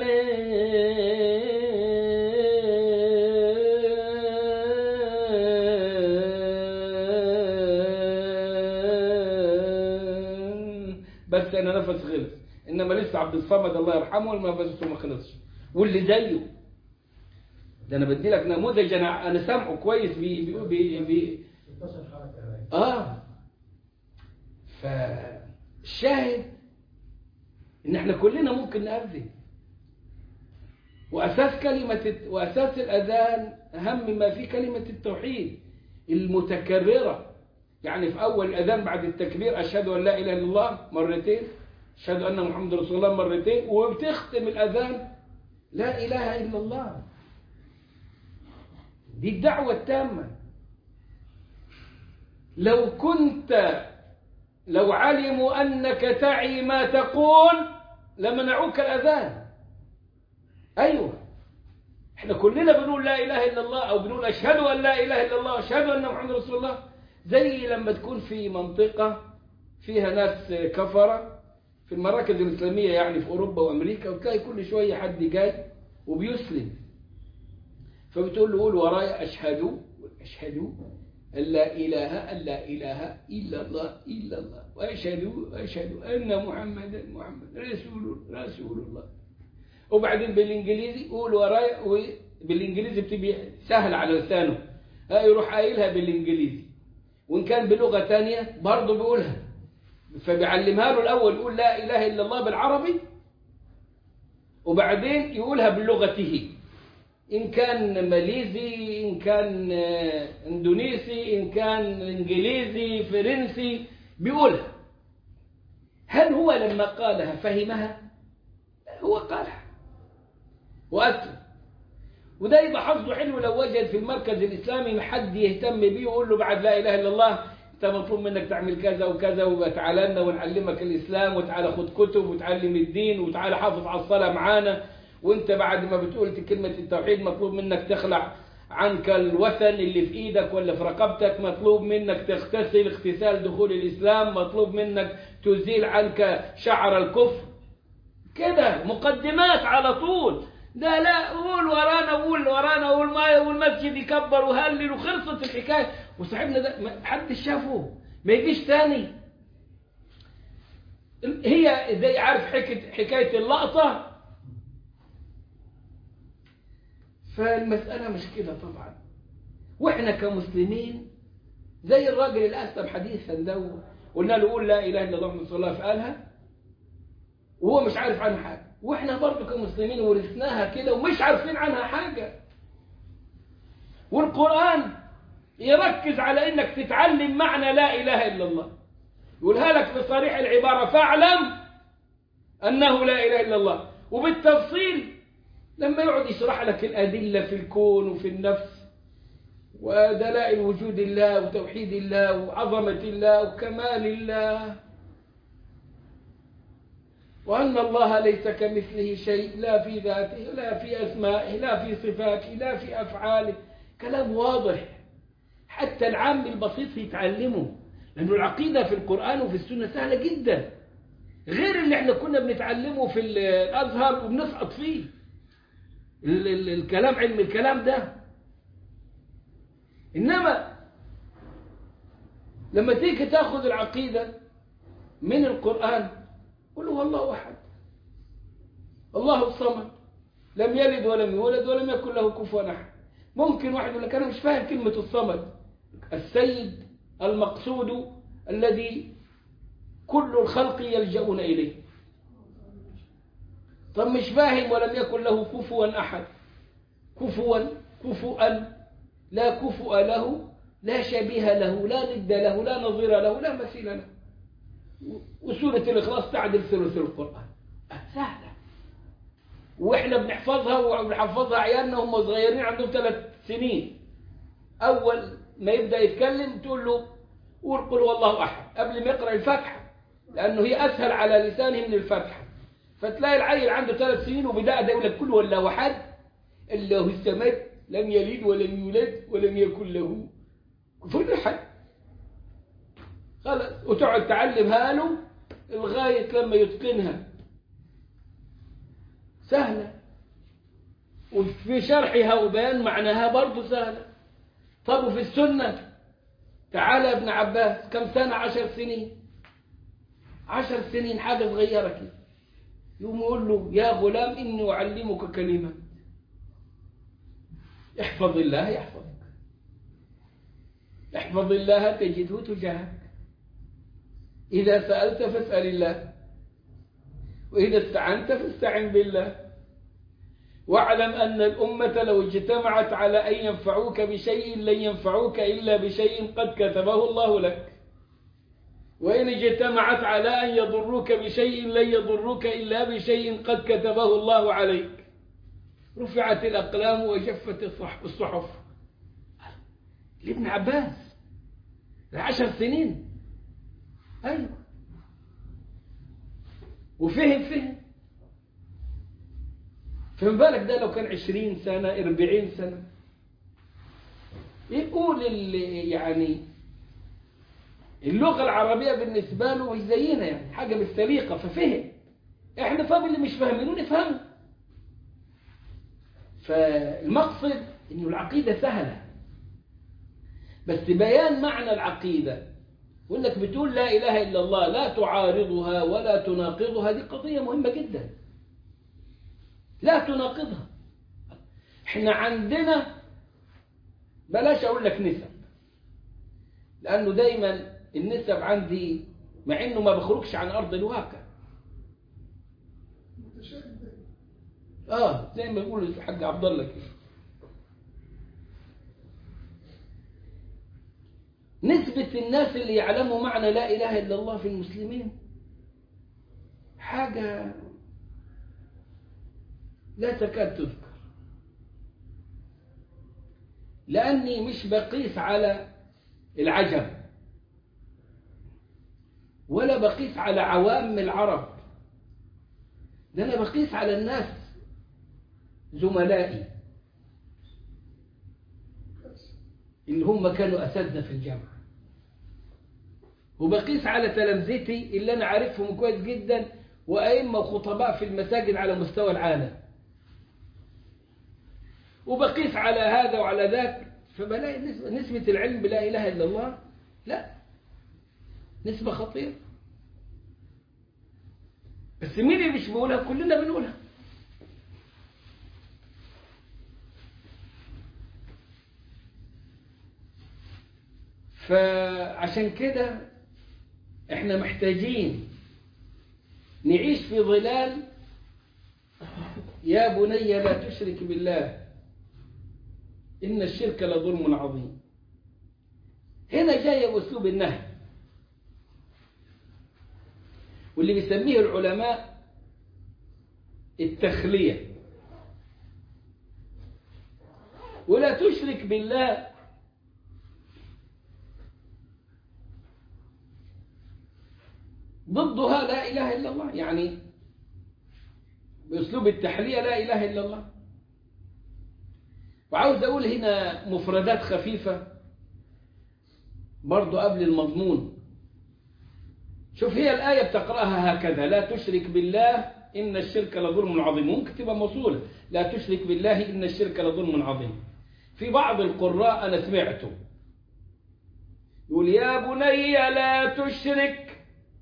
الصلاة بس أنا نفس خلص إنما لسه عبد الصمد الله يرحمه ما نفسه ما خلصش واللي زيه ده أنا بدي لك نموذج أنا أنا سامعه كويس بي بي بي, بي آه فالشاهد إن إحنا كلنا ممكن نأذن وأساس كلمة وأساس الأذان أهم ما في كلمة التوحيد المتكررة يعني في أول الأذان بعد التكبير أشهد أن لا إله إلا الله مرتين أشهد أن محمد رسول الله مرتين وبتختم الأذان لا إله إلا الله دي الدعوة التامة لو كنت لو علموا أنك تعي ما تقول لمنعوك الأذان أيوة احنا كلنا بنقول لا إله إلا الله أو بنقول أشهد أن لا إله إلا الله أشهد أن محمد رسول الله زي لما تكون في منطقة فيها ناس كفرة في المراكز الإسلامية يعني في أوروبا وأمريكا وتلاقي كل شوية حد جاي وبيسلم فبتقول له قول ورايا أشهد أشهد أن لا إله أن لا إله إلا الله إلا الله وأشهد أشهد أن محمدا محمد رسول رسول الله وبعدين بالإنجليزي قول ورايا بالإنجليزي بتبقى سهل على لسانه يروح قايلها بالإنجليزي وإن كان بلغة تانية برضه بيقولها فبيعلمها له الأول يقول لا إله إلا الله بالعربي وبعدين يقولها بلغته إن كان ماليزي إن كان إندونيسي إن كان إنجليزي فرنسي بيقولها هل هو لما قالها فهمها هو قالها وأسلم وده يبقى حظه حلو لو وجد في المركز الإسلامي حد يهتم بيه ويقول له بعد لا إله إلا الله أنت مطلوب منك تعمل كذا وكذا وتعالى لنا ونعلمك الإسلام وتعالى خد كتب وتعلم الدين وتعالى حافظ على الصلاة معانا وانت بعد ما بتقول كلمة التوحيد مطلوب منك تخلع عنك الوثن اللي في ايدك ولا في رقبتك مطلوب منك تغتسل اغتسال دخول الاسلام مطلوب منك تزيل عنك شعر الكفر كده مقدمات على طول ده لا قول ورانا قول ورانا قول ما والمسجد يكبر وهلل وخلصت الحكايه وصاحبنا ده حد شافه ما يجيش تاني هي زي عارف حكايه حكايه اللقطه فالمسألة مش كده طبعا واحنا كمسلمين زي الراجل اللي أسلم حديثا ده قلنا له قول لا إله إلا الله محمد صلى الله عليه وسلم فقالها وهو مش عارف عنها حاجة واحنا برضو كمسلمين ورثناها كده ومش عارفين عنها حاجة والقرآن يركز على انك تتعلم معنى لا اله الا الله يقولها لك في صريح العبارة فاعلم انه لا اله الا الله وبالتفصيل لما يقعد يشرح لك الادلة في الكون وفي النفس ودلائل وجود الله وتوحيد الله وعظمة الله وكمال الله وأن الله ليس كمثله شيء لا في ذاته لا في أسمائه لا في صفاته لا في أفعاله كلام واضح حتى العام البسيط يتعلمه لأنه العقيدة في القرآن وفي السنة سهلة جدا غير اللي احنا كنا بنتعلمه في الأزهر وبنسقط فيه ال ال الكلام علم الكلام ده إنما لما تيجي تاخذ العقيدة من القرآن قل هو الله أحد الله الصمد لم يلد ولم يولد ولم يكن له كفوا أحد ممكن واحد يقول لك أنا مش فاهم كلمة الصمد السيد المقصود الذي كل الخلق يلجؤون إليه طب مش فاهم ولم يكن له كفوا أحد كفوا كفوا لا كفؤ له لا شبيه له لا ند له لا نظير له لا مثيل له وسورة الإخلاص تعدل ثلث القرآن سهلة وإحنا بنحفظها وبنحفظها عيالنا هم صغيرين عندهم ثلاث سنين أول ما يبدأ يتكلم تقول له قول قل والله أحد قبل ما يقرأ الفاتحة لأنه هي أسهل على لسانه من الفاتحة فتلاقي العيل عنده ثلاث سنين وبدأ يقول لك كل والله أحد الله السمد لم يلد ولم يولد ولم يكن له كفر أحد خلاص وتقعد تعلمها له لغاية لما يتقنها سهلة وفي شرحها وبيان معناها برضه سهلة طب وفي السنة تعالى يا ابن عباس كم سنة عشر سنين عشر سنين حاجة صغيرة كده يقوم يقول له يا غلام إني أعلمك كلمة احفظ الله يحفظك احفظ الله تجده تجاهك إذا سألت فاسأل الله وإذا استعنت فاستعن بالله واعلم أن الأمة لو اجتمعت على أن ينفعوك بشيء لن ينفعوك إلا بشيء قد كتبه الله لك وإن اجتمعت على أن يضروك بشيء لن يضروك إلا بشيء قد كتبه الله عليك رفعت الأقلام وجفت الصحف لابن عباس لعشر سنين أيوة وفهم فهم فما بالك ده لو كان عشرين سنة أربعين سنة يقول اللي يعني اللغة العربية بالنسبة له مش زينا يعني حاجة مش سليقة ففهم احنا طب اللي مش فاهمينه نفهمه فالمقصد انه العقيدة سهلة بس بيان معنى العقيدة وانك بتقول لا اله الا الله لا تعارضها ولا تناقضها دي قضية مهمة جدا لا تناقضها احنا عندنا بلاش اقول لك نسب لانه دايما النسب عندي مع انه ما بخرجش عن ارض الواقع اه زي ما بيقول الحاج عبد الله كده نسبة الناس اللي يعلموا معنى لا إله إلا الله في المسلمين حاجة لا تكاد تذكر لأني مش بقيس على العجم ولا بقيس على عوام العرب ده أنا بقيس على الناس زملائي اللي هم كانوا أساتذة في الجامعة وبقيس على تلامذتي اللي أنا عارفهم كويس جدا وأئمة وخطباء في المساجد على مستوى العالم وبقيس على هذا وعلى ذاك فبلاقي نسبة, نسبة العلم بلا إله إلا الله لا نسبة خطيرة بس مين اللي مش بيقولها كلنا بنقولها فعشان كده احنا محتاجين نعيش في ظلال يا بني لا تشرك بالله إن الشرك لظلم عظيم هنا جاي بأسلوب النهي واللي بيسميه العلماء التخلية ولا تشرك بالله ضدها لا إله إلا الله يعني بأسلوب التحلية لا إله إلا الله وعاوز أقول هنا مفردات خفيفة برضو قبل المضمون شوف هي الآية بتقرأها هكذا لا تشرك بالله إن الشرك لظلم عظيم ممكن تبقى موصولة لا تشرك بالله إن الشرك لظلم عظيم في بعض القراء أنا سمعته يقول يا بني لا تشرك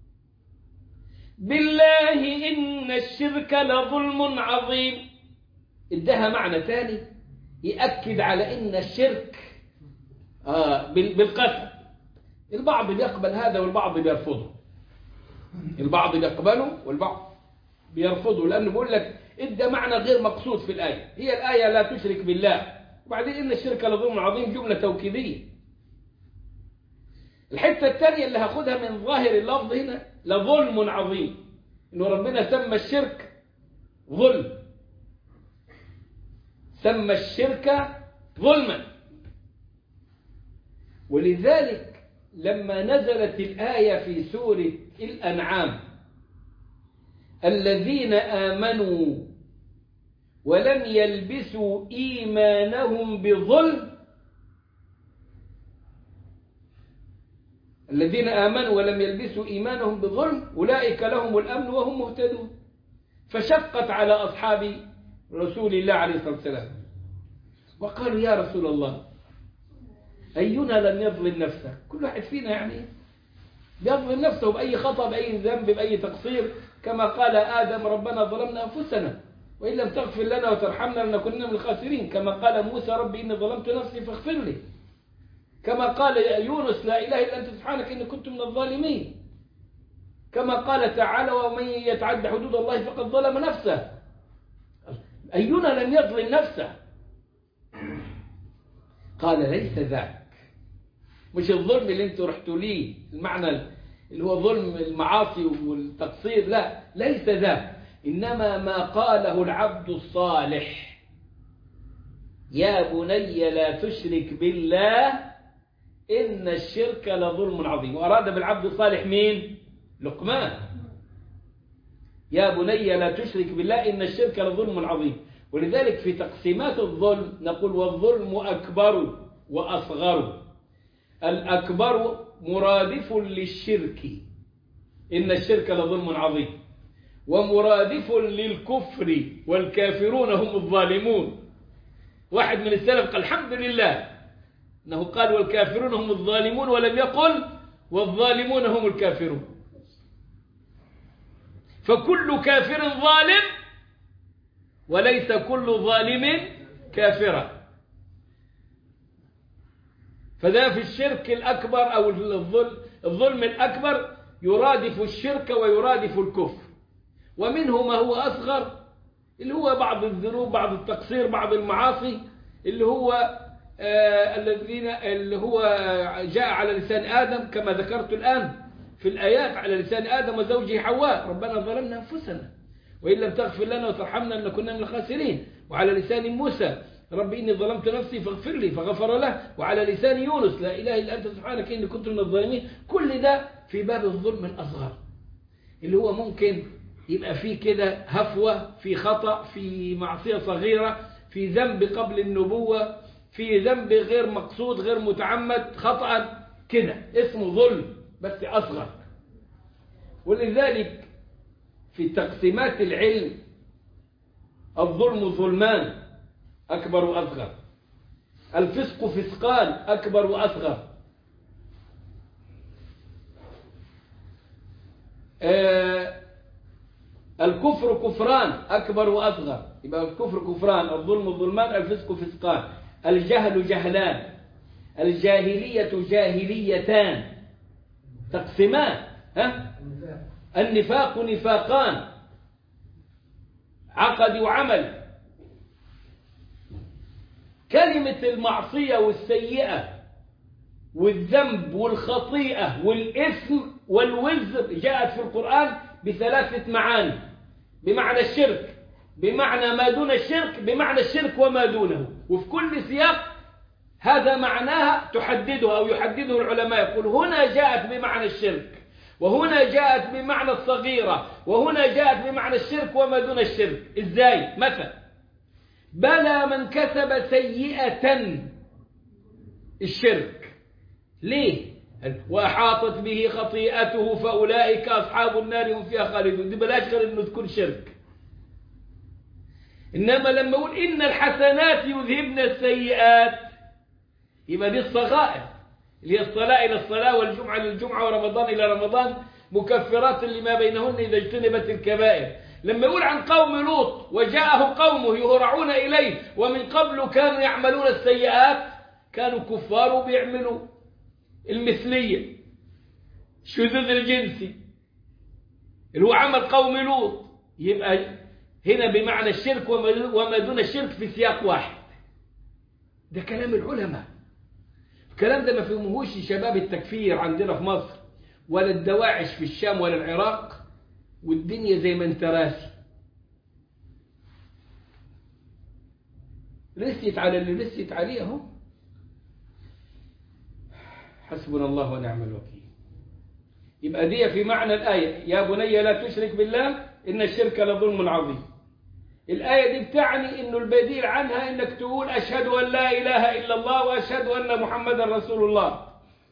بالله إن الشرك لظلم عظيم ادها معنى ثاني يأكد على إن الشرك آه بالقتل البعض بيقبل هذا والبعض بيرفضه البعض بيقبله والبعض بيرفضه لأنه بيقول لك ادى معنى غير مقصود في الآية هي الآية لا تشرك بالله وبعدين إن الشرك لظلم عظيم جملة توكيدية الحتة الثانية اللي هاخدها من ظاهر اللفظ هنا لظلم عظيم إنه ربنا سمى الشرك ظلم سمى الشرك ظلما ولذلك لما نزلت الآية في سورة الأنعام الذين آمنوا ولم يلبسوا إيمانهم بظلم الذين آمنوا ولم يلبسوا إيمانهم بظلم أولئك لهم الأمن وهم مهتدون فشقت على أصحاب رسول الله عليه الصلاة والسلام وقالوا يا رسول الله أينا لم يظلم نفسه كل واحد فينا يعني يظلم نفسه بأي خطأ بأي ذنب بأي تقصير كما قال آدم ربنا ظلمنا أنفسنا وإن لم تغفر لنا وترحمنا لنكن من الخاسرين كما قال موسى ربي إني ظلمت نفسي فاغفر لي كما قال يونس لا إله إلا أنت سبحانك إني كنت من الظالمين كما قال تعالى ومن يتعد حدود الله فقد ظلم نفسه أينا لم يظلم نفسه قال ليس ذاك مش الظلم اللي انتوا رحتوا ليه المعنى اللي هو ظلم المعاصي والتقصير لا ليس ذاك إنما ما قاله العبد الصالح يا بني لا تشرك بالله إن الشرك لظلم عظيم وأراد بالعبد الصالح مين لقمان يا بني لا تشرك بالله إن الشرك لظلم عظيم ولذلك في تقسيمات الظلم نقول والظلم أكبر وأصغر الأكبر مرادف للشرك إن الشرك لظلم عظيم ومرادف للكفر والكافرون هم الظالمون واحد من السلف قال الحمد لله أنه قال والكافرون هم الظالمون ولم يقل والظالمون هم الكافرون فكل كافر ظالم وليس كل ظالم كافرا فذا في الشرك الأكبر أو الظلم, الظلم الأكبر يرادف الشرك ويرادف الكفر ومنه ما هو أصغر اللي هو بعض الذنوب بعض التقصير بعض المعاصي اللي هو آه الذين اللي هو جاء على لسان آدم كما ذكرت الآن في الآيات على لسان آدم وزوجه حواء ربنا ظلمنا أنفسنا وإن لم تغفر لنا وترحمنا لنكن من الخاسرين وعلى لسان موسى رب إني ظلمت نفسي فاغفر لي فغفر له وعلى لسان يونس لا إله إلا أنت سبحانك إني كنت من الظالمين كل ده في باب الظلم الأصغر اللي هو ممكن يبقى فيه كده هفوة في خطأ في معصية صغيرة في ذنب قبل النبوة في ذنب غير مقصود غير متعمد خطأ كده اسمه ظلم بس أصغر ولذلك في تقسيمات العلم الظلم ظلمان أكبر وأصغر الفسق فسقان أكبر وأصغر آه الكفر كفران أكبر وأصغر يبقى الكفر كفران الظلم ظلمان الفسق فسقان الجهل جهلان الجاهلية جاهليتان تقسيمان ها النفاق نفاقان عقدي وعمل كلمة المعصية والسيئة والذنب والخطيئة والإثم والوزر جاءت في القرآن بثلاثة معاني بمعنى الشرك بمعنى ما دون الشرك بمعنى الشرك وما دونه وفي كل سياق هذا معناها تحدده أو يحدده العلماء يقول هنا جاءت بمعنى الشرك وهنا جاءت بمعنى الصغيرة وهنا جاءت بمعنى الشرك وما دون الشرك إزاي مثلا بلى من كسب سيئة الشرك ليه وأحاطت به خطيئته فأولئك أصحاب النار هم فيها خالدون دي بلاش غير إنه تكون شرك إنما لما أقول إن الحسنات يذهبن السيئات يبقى دي الصغائر اللي هي الصلاة إلى الصلاة والجمعة للجمعة ورمضان إلى رمضان مكفرات لما بينهن إذا اجتنبت الكبائر لما يقول عن قوم لوط وجاءه قومه يهرعون إليه ومن قبل كانوا يعملون السيئات كانوا كفار وبيعملوا المثلية الشذوذ الجنسي اللي هو عمل قوم لوط يبقى هنا بمعنى الشرك وما دون الشرك في سياق واحد ده كلام العلماء الكلام ده ما فهمهوش شباب التكفير عندنا في مصر ولا الدواعش في الشام ولا العراق والدنيا زي ما انت راسي رست على اللي رست عليه اهو حسبنا الله ونعم الوكيل يبقى دي في معنى الآية يا بني لا تشرك بالله إن الشرك لظلم عظيم الآية دي بتعني إنه البديل عنها إنك تقول أشهد أن لا إله إلا الله وأشهد أن محمدا رسول الله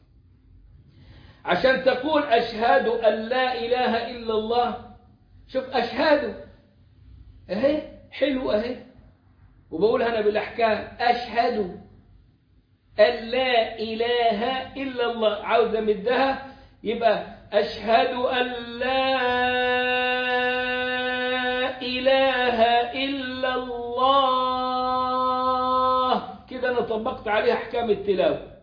عشان تقول أشهد أن لا إله إلا الله شوف أشهد أهي حلو أهي وبقولها أنا بالأحكام أشهد أن لا إله إلا الله عاوز أمدها يبقى أشهد أن لا إله إلا الله كده أنا طبقت عليها أحكام التلاوة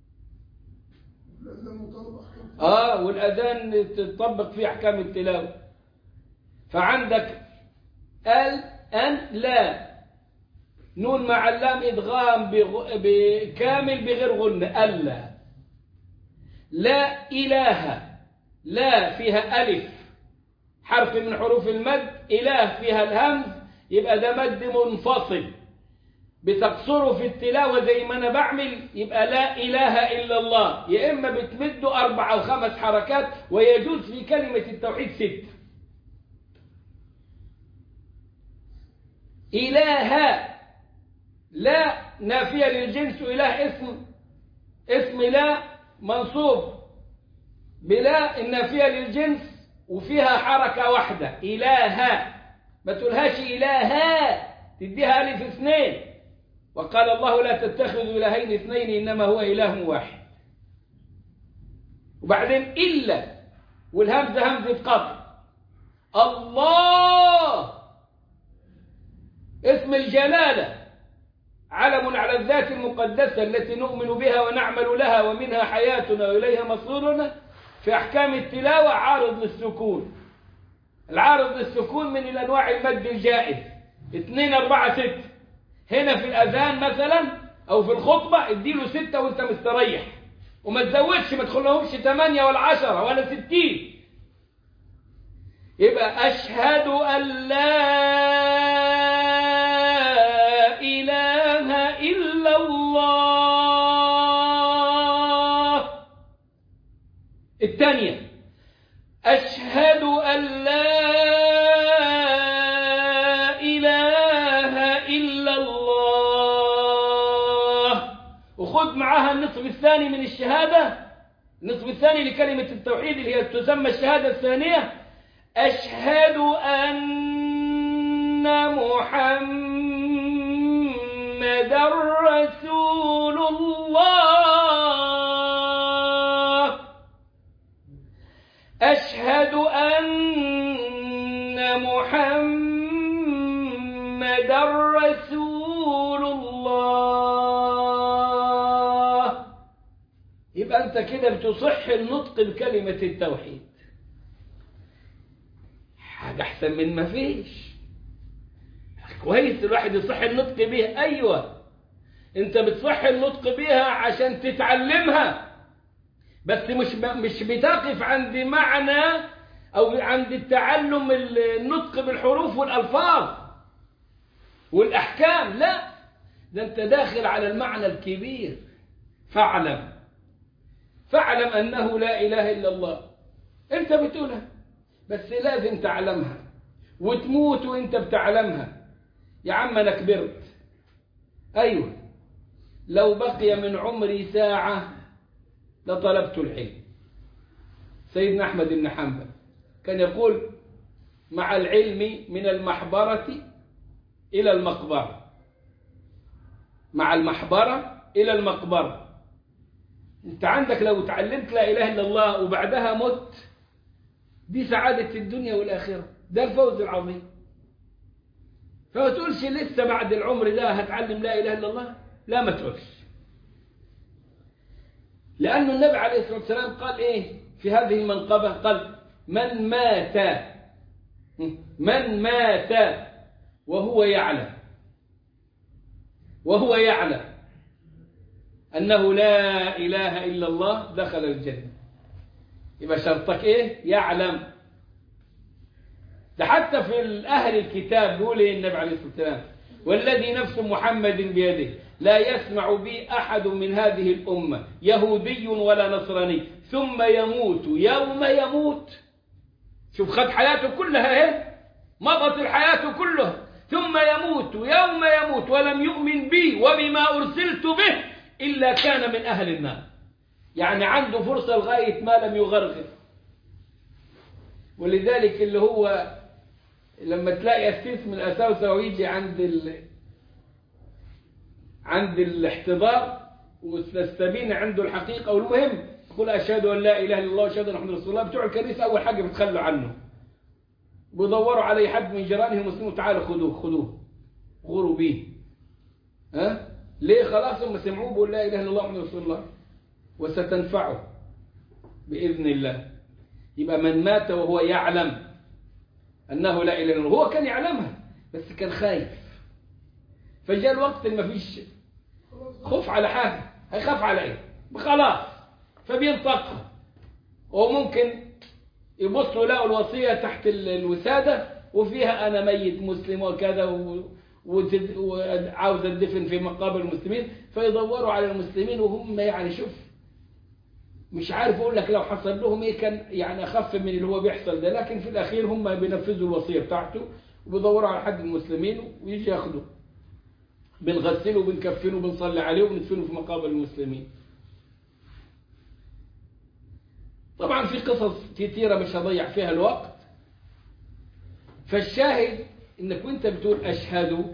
آه والأذان تطبق فيه أحكام التلاوة فعندك ال أن لا نون مع اللام إدغام بغ... بكامل بغير غنة ألا لا إله لا فيها ألف حرف من حروف المد إله فيها الهمز يبقى ده مد منفصل بتقصره في التلاوة زي ما أنا بعمل يبقى لا إله إلا الله يا إما بتمده أربع أو خمس حركات ويجوز في كلمة التوحيد ست إله لا نافية للجنس إله اسم اسم لا منصوب بلا النافية للجنس وفيها حركة واحدة إله ما تقولهاش إله تديها ألف اثنين وقال الله لا تتخذوا إلهين اثنين إنما هو إله واحد وبعدين إلا والهمزة همزة قطع الله اسم الجلالة علم على الذات المقدسة التي نؤمن بها ونعمل لها ومنها حياتنا وإليها مصيرنا في أحكام التلاوة عارض للسكون العارض للسكون من الأنواع المد الجائز اثنين أربعة ستة هنا في الأذان مثلا أو في الخطبة اديله ستة وانت مستريح وما تزودش ما تخلهمش ثمانية ولا عشرة ولا ستين يبقى أشهد أن لا إله إلا الله الثانية أشهد أن لا إله إلا الله وخذ معها النصف الثاني من الشهادة النصف الثاني لكلمة التوحيد اللي هي تسمى الشهادة الثانية أشهد أن محمد رسول الله أشهد أن محمد رسول الله يبقى أنت كده بتصح النطق بكلمة التوحيد حاجة أحسن من ما فيش كويس الواحد يصح النطق بيها أيوة أنت بتصح النطق بيها عشان تتعلمها بس مش مش بتقف عند معنى أو عند التعلم النطق بالحروف والألفاظ والأحكام لا ده أنت داخل على المعنى الكبير فاعلم فاعلم أنه لا إله إلا الله أنت بتقولها بس لازم تعلمها وتموت وأنت بتعلمها يا عم أنا كبرت أيوه لو بقي من عمري ساعة لطلبت العلم سيدنا أحمد بن حنبل كان يقول مع العلم من المحبرة إلى المقبرة مع المحبرة إلى المقبرة أنت عندك لو تعلمت لا إله إلا الله وبعدها مت دي سعادة الدنيا والآخرة ده الفوز العظيم فما تقولش لسه بعد العمر ده هتعلم لا إله إلا الله لا ما تقولش لأن النبي عليه الصلاة والسلام قال إيه في هذه المنقبة قال من مات من مات وهو يعلم وهو يعلم أنه لا إله إلا الله دخل الجنة يبقى شرطك إيه يعلم ده حتى في أهل الكتاب بيقول إيه النبي عليه الصلاة والسلام والذي نفس محمد بيده لا يسمع بي أحد من هذه الأمة يهودي ولا نصراني ثم يموت يوم يموت شوف خد حياته كلها ايه مضت الحياة كلها ثم يموت يوم يموت ولم يؤمن بي وبما أرسلت به إلا كان من أهل النار يعني عنده فرصة لغاية ما لم يغرغر ولذلك اللي هو لما تلاقي أسيس من الأساوسة ويجي عند ال... عند الاحتضار وتستبين عنده الحقيقة والمهم يقول أشهد أن لا إله إلا الله وأشهد أن محمد رسول الله بتوع الكنيسة أول حاجة بتخلوا عنه بيدوروا على حد من جيرانهم مسلمين تعالوا خذوه خذوه غوروا به ها ليه خلاص هم سمعوه بيقول لا إله إلا الله محمد رسول الله وستنفعه بإذن الله يبقى من مات وهو يعلم أنه لا إله إلا الله هو كان يعلمها بس كان خايف فجاء الوقت اللي ما فيش خوف على حاجة هيخاف على إيه خلاص فبينطقها وممكن يبصوا لقوا الوصية تحت الوسادة وفيها أنا ميت مسلم وكذا وعاوز الدفن في مقابر المسلمين فيدوروا على المسلمين وهم يعني شوف مش عارف اقول لك لو حصل لهم ايه كان يعني اخف من اللي هو بيحصل ده لكن في الاخير هم بينفذوا الوصيه بتاعته وبيدوروا على حد من المسلمين ويجي ياخده بنغسله وبنكفنه وبنصلي عليه وبندفنه في مقابر المسلمين طبعا في قصص كثيره مش هضيع فيها الوقت فالشاهد انك وانت بتقول اشهد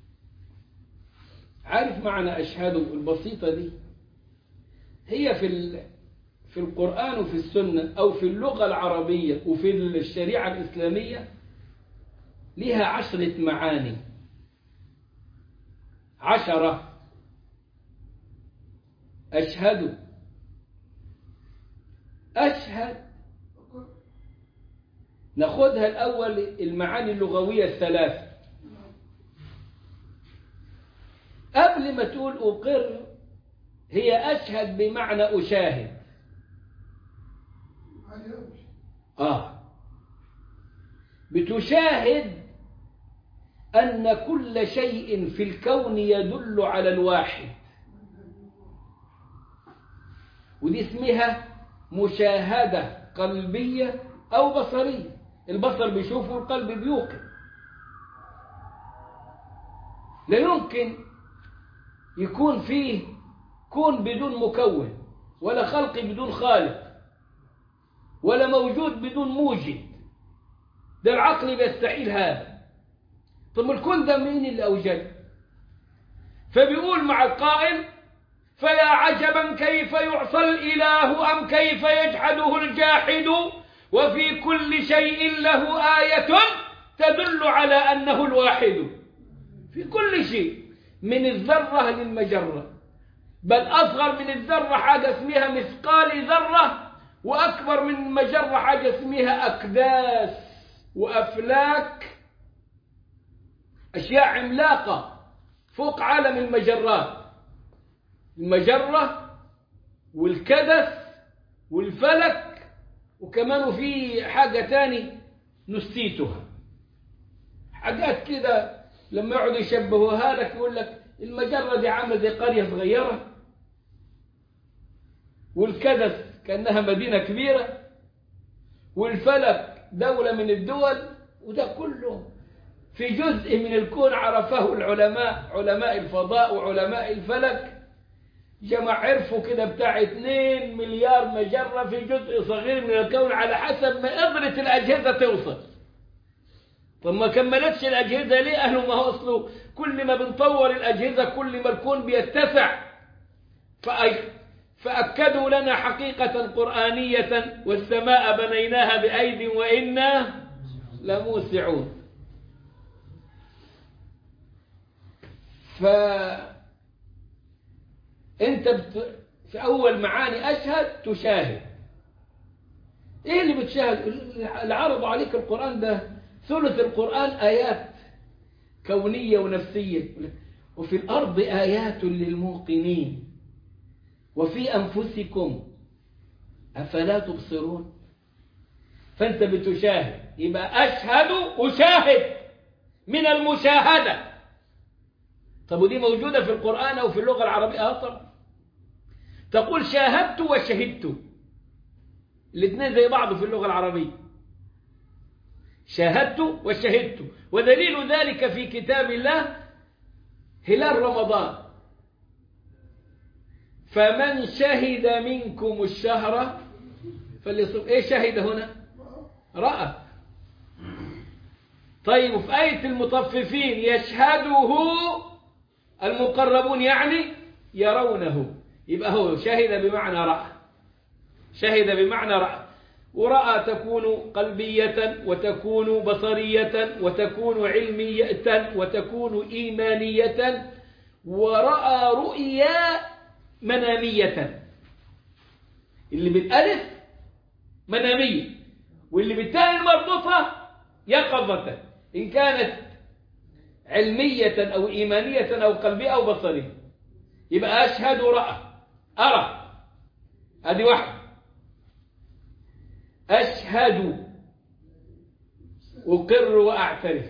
عارف معنى اشهد البسيطه دي هي في في القرآن وفي السنة أو في اللغة العربية وفي الشريعة الإسلامية لها عشرة معاني عشرة أشهد أشهد ناخدها الأول المعاني اللغوية الثلاث قبل ما تقول أقر هي أشهد بمعنى أشاهد آه بتشاهد أن كل شيء في الكون يدل على الواحد ودي اسمها مشاهدة قلبية أو بصرية البصر بيشوف والقلب بيوقن لا يمكن يكون فيه كون بدون مكون ولا خلق بدون خالق ولا موجود بدون موجد ده العقل بيستحيل هذا طب الكون ده مين اللي أوجد فبيقول مع القائل فيا عجبا كيف يعصى الإله أم كيف يجحده الجاحد وفي كل شيء له آية تدل على أنه الواحد في كل شيء من الذرة للمجرة بل أصغر من الذرة حاجة اسمها مثقال ذرة وأكبر من المجرة حاجة اسمها أكداس وأفلاك أشياء عملاقة فوق عالم المجرات المجرة والكدس والفلك وكمان في حاجة تاني نسيتها حاجات كده لما يقعدوا يشبهوها لك يقول لك المجرة دي عاملة زي قرية صغيرة والكدس كأنها مدينة كبيرة والفلك دولة من الدول وده كله في جزء من الكون عرفه العلماء علماء الفضاء وعلماء الفلك جمع عرفوا كده بتاع 2 مليار مجرة في جزء صغير من الكون على حسب ما قدرت الأجهزة توصل طب ما كملتش الأجهزة ليه أهله ما هو أصله كل ما بنطور الأجهزة كل ما الكون بيتسع فأي فأكدوا لنا حقيقة قرآنية والسماء بنيناها بأيد وإنا لموسعون ف انت بت... في اول معاني اشهد تشاهد ايه اللي بتشاهد اللي عرضوا عليك القران ده ثلث القران ايات كونيه ونفسيه وفي الارض ايات للموقنين وفي انفسكم افلا تبصرون فانت بتشاهد يبقى اشهد اشاهد من المشاهده طب ودي موجودة في القرآن أو في اللغة العربية آه طبعا تقول شاهدت وشهدت الاثنين زي بعض في اللغة العربية شاهدت وشهدت ودليل ذلك في كتاب الله هلال رمضان فمن شهد منكم الشهر فليصوم ايه شهد هنا رأى طيب وفي آية المطففين يشهده المقربون يعني يرونه يبقى هو شهد بمعنى رأى شهد بمعنى رأى ورأى تكون قلبية وتكون بصرية وتكون علمية وتكون إيمانية ورأى رؤيا منامية اللي بالألف منامية واللي بالتاء المربوطة يقظة إن كانت علمية أو إيمانية أو قلبية أو بصرية يبقى أشهد رأى أرى هذه واحدة أشهد أقر وأعترف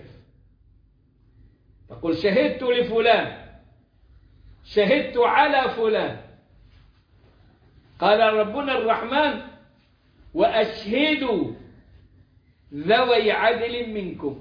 تقول شهدت لفلان شهدت على فلان قال ربنا الرحمن وأشهدوا ذوي عدل منكم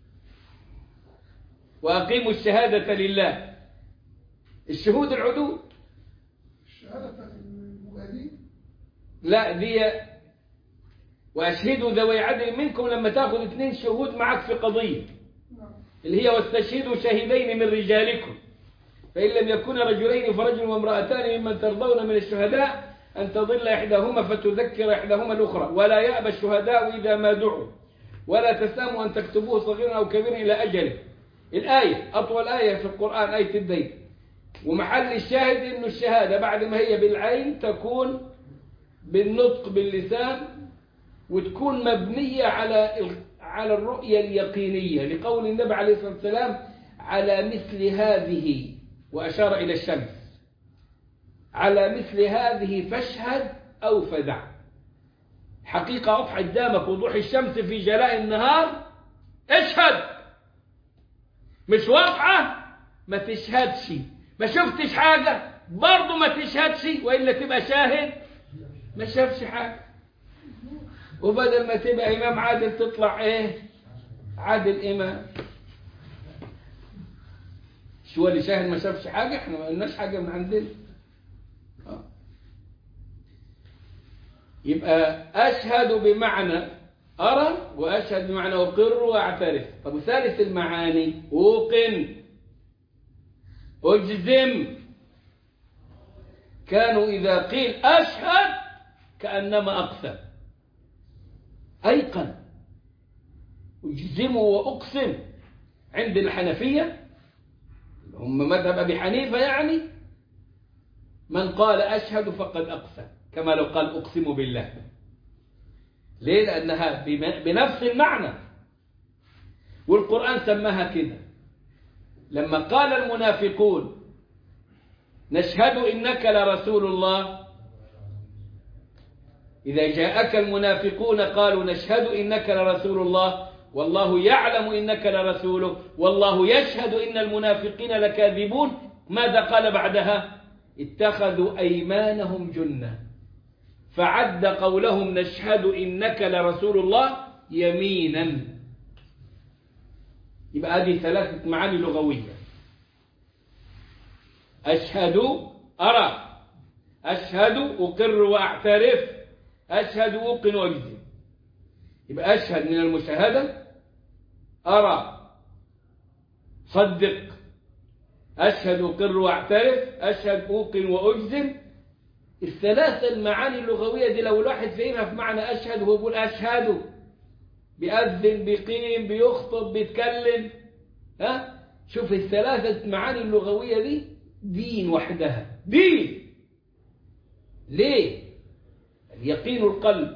وأقيموا الشهادة لله الشهود العدول الشهادة بتاعت المجاهدين لا دي وأشهدوا ذوي عدل منكم لما تاخذ اثنين شهود معك في قضية نعم اللي هي واستشهدوا شهيدين من رجالكم فإن لم يكونا رجلين فرجل وامرأتان ممن ترضون من الشهداء أن تضل إحداهما فتذكر إحداهما الأخرى ولا يأبى الشهداء إذا ما دعوا ولا تساموا أن تكتبوه صغيرا أو كبيرا إلى أجله الآية أطول آية في القرآن آية الدين ومحل الشاهد إنه الشهادة بعد ما هي بالعين تكون بالنطق باللسان وتكون مبنية على ال- على الرؤية اليقينية لقول النبي عليه الصلاة والسلام على مثل هذه وأشار إلى الشمس على مثل هذه فاشهد أو فدع حقيقة واضحة قدامك وضوح الشمس في جلاء النهار اشهد مش واضحة ما تشهدش ما شفتش حاجة برضه ما تشهدش وإلا تبقى شاهد ما شافش حاجة وبدل ما تبقى إمام عادل تطلع إيه عادل إمام شو اللي شاهد ما شافش حاجة احنا ما قلناش حاجة من عندنا آه. يبقى أشهد بمعنى أرى وأشهد بمعنى أقر وأعترف طب ثالث المعاني أوقن أجزم كانوا إذا قيل أشهد كأنما أقسم أيقن أجزم وأقسم عند الحنفية هم مذهب أبي حنيفة يعني من قال أشهد فقد أقسم كما لو قال أقسم بالله ليه لأنها بم- بنفس المعنى والقرآن سماها كده لما قال المنافقون نشهد إنك لرسول الله إذا جاءك المنافقون قالوا نشهد إنك لرسول الله والله يعلم إنك لرسوله والله يشهد إن المنافقين لكاذبون ماذا قال بعدها اتخذوا أيمانهم جنة فعد قولهم نشهد إنك لرسول الله يمينا يبقى هذه ثلاثة معاني لغوية أشهد أرى أشهد أقر وأعترف أشهد أوقن وأجزم يبقى أشهد من المشاهدة أرى صدق أشهد أقر وأعترف أشهد أوقن وأجزم الثلاثة المعاني اللغوية دي لو الواحد فهمها في معنى أشهد هو يقول أشهد بيأذن بيقيم بيخطب بيتكلم ها شوف الثلاثة معاني اللغوية دي دين وحدها دين ليه يقين القلب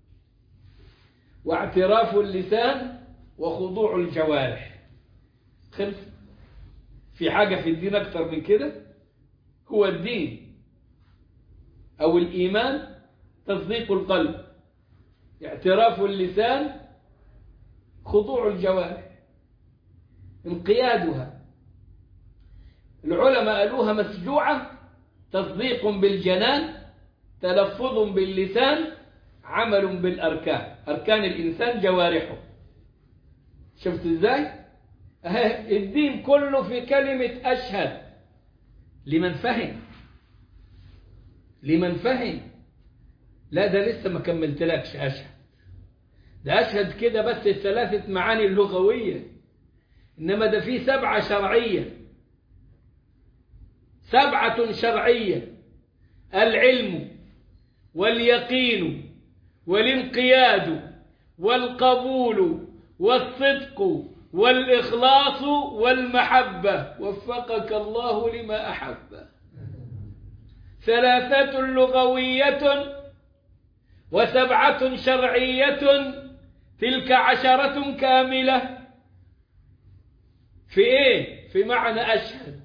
واعتراف اللسان وخضوع الجوارح خلص في حاجة في الدين أكثر من كده هو الدين أو الإيمان تصديق القلب اعتراف اللسان خضوع الجوارح انقيادها العلماء قالوها مسجوعة تصديق بالجنان تلفظ باللسان عمل بالأركان أركان الإنسان جوارحه شفت إزاي أهي الدين كله في كلمة أشهد لمن فهم لمن فهم لا ده لسه ما كملتلكش أشهد ده أشهد كده بس الثلاثة معاني اللغوية إنما ده فيه سبعة شرعية سبعة شرعية العلم واليقين والانقياد والقبول والصدق والإخلاص والمحبة وفقك الله لما أحب ثلاثة لغوية وسبعة شرعية تلك عشرة كاملة في ايه في معنى أشهد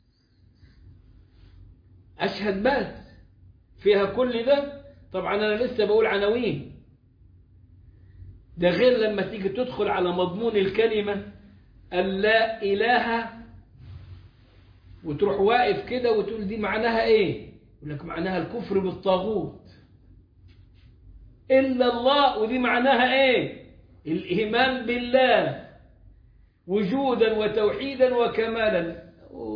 أشهد بس فيها كل ده طبعا أنا لسه بقول عناوين ده غير لما تيجي تدخل على مضمون الكلمة اللا إله وتروح واقف كده وتقول دي معناها ايه يقول لك معناها الكفر بالطاغوت إلا الله ودي معناها ايه الإيمان بالله وجودا وتوحيدا وكمالا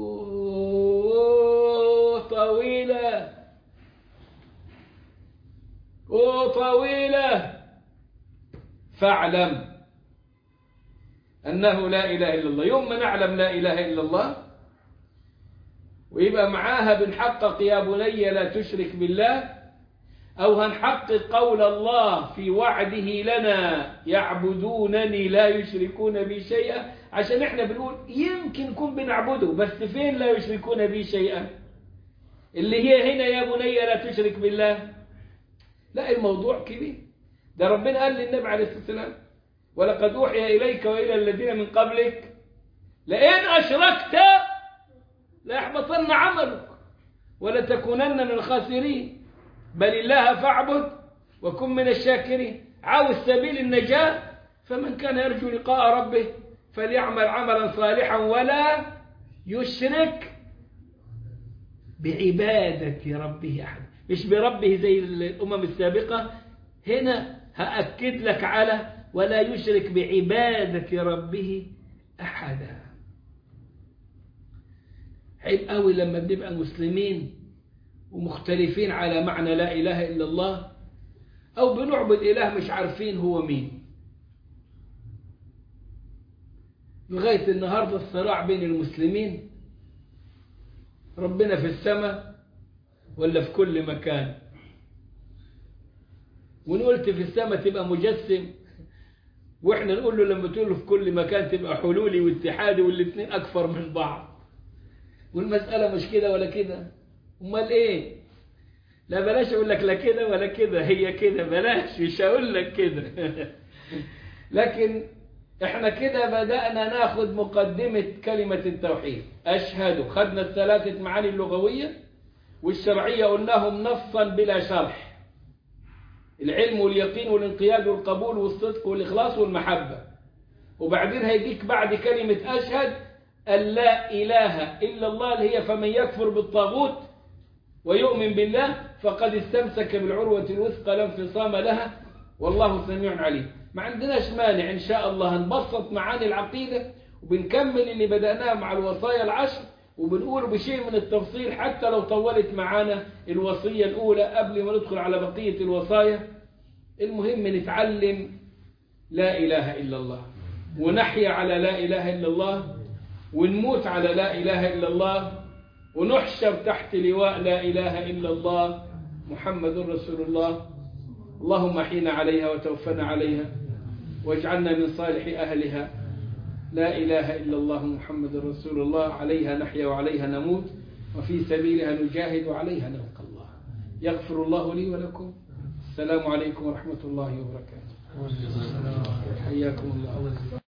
أوه طويلة أوه طويلة فاعلم أنه لا إله إلا الله يوم ما نعلم لا إله إلا الله ويبقى معاها بنحقق يا بني لا تشرك بالله أو هنحقق قول الله في وعده لنا يعبدونني لا يشركون بي شيئا عشان احنا بنقول يمكن نكون بنعبده بس فين لا يشركون بي شيئا اللي هي هنا يا بني لا تشرك بالله لا الموضوع كبير ده ربنا قال للنبي عليه الصلاة والسلام ولقد أوحي إليك وإلى الذين من قبلك لئن أشركت ليحبطن عملك ولتكونن من الخاسرين بل الله فاعبد وكن من الشاكرين عاوز سبيل النجاة فمن كان يرجو لقاء ربه فليعمل عملا صالحا ولا يشرك بعبادة ربه أحد مش بربه زي الأمم السابقة هنا هأكد لك على ولا يشرك بعبادة ربه أحدا عيب قوي لما بنبقى مسلمين ومختلفين على معنى لا إله إلا الله أو بنعبد إله مش عارفين هو مين لغاية النهاردة الصراع بين المسلمين ربنا في السماء ولا في كل مكان وإن قلت في السماء تبقى مجسم واحنا نقول له لما تقول له في كل مكان تبقى حلولي واتحادي والاثنين اكفر من بعض والمسألة مش كده ولا كده امال ايه لا بلاش اقول لك لا كده ولا كده هي كده بلاش مش هقول لك كده لكن احنا كده بدأنا ناخد مقدمة كلمة التوحيد أشهد خدنا الثلاثة معاني اللغوية والشرعية قلناهم نصا بلا شرح العلم واليقين والانقياد والقبول والصدق والإخلاص والمحبة وبعدين هيجيك بعد كلمة أشهد أن لا إله إلا الله اللي هي فمن يكفر بالطاغوت ويؤمن بالله فقد استمسك بالعروة الوثقى لا انفصام لها والله سميع عليم ما عندناش مانع إن شاء الله هنبسط معاني العقيدة وبنكمل اللي بدأناه مع الوصايا العشر وبنقول بشيء من التفصيل حتى لو طولت معانا الوصية الأولى قبل ما ندخل على بقية الوصايا المهم نتعلم لا إله إلا الله ونحيا على لا إله إلا الله ونموت على لا إله إلا الله ونحشر تحت لواء لا إله إلا الله محمد رسول الله اللهم احينا عليها وتوفنا عليها واجعلنا من صالح أهلها لا إله إلا الله محمد رسول الله عليها نحيا وعليها نموت وفي سبيلها نجاهد وعليها نلقى الله يغفر الله لي ولكم السلام عليكم ورحمة الله وبركاته حياكم الله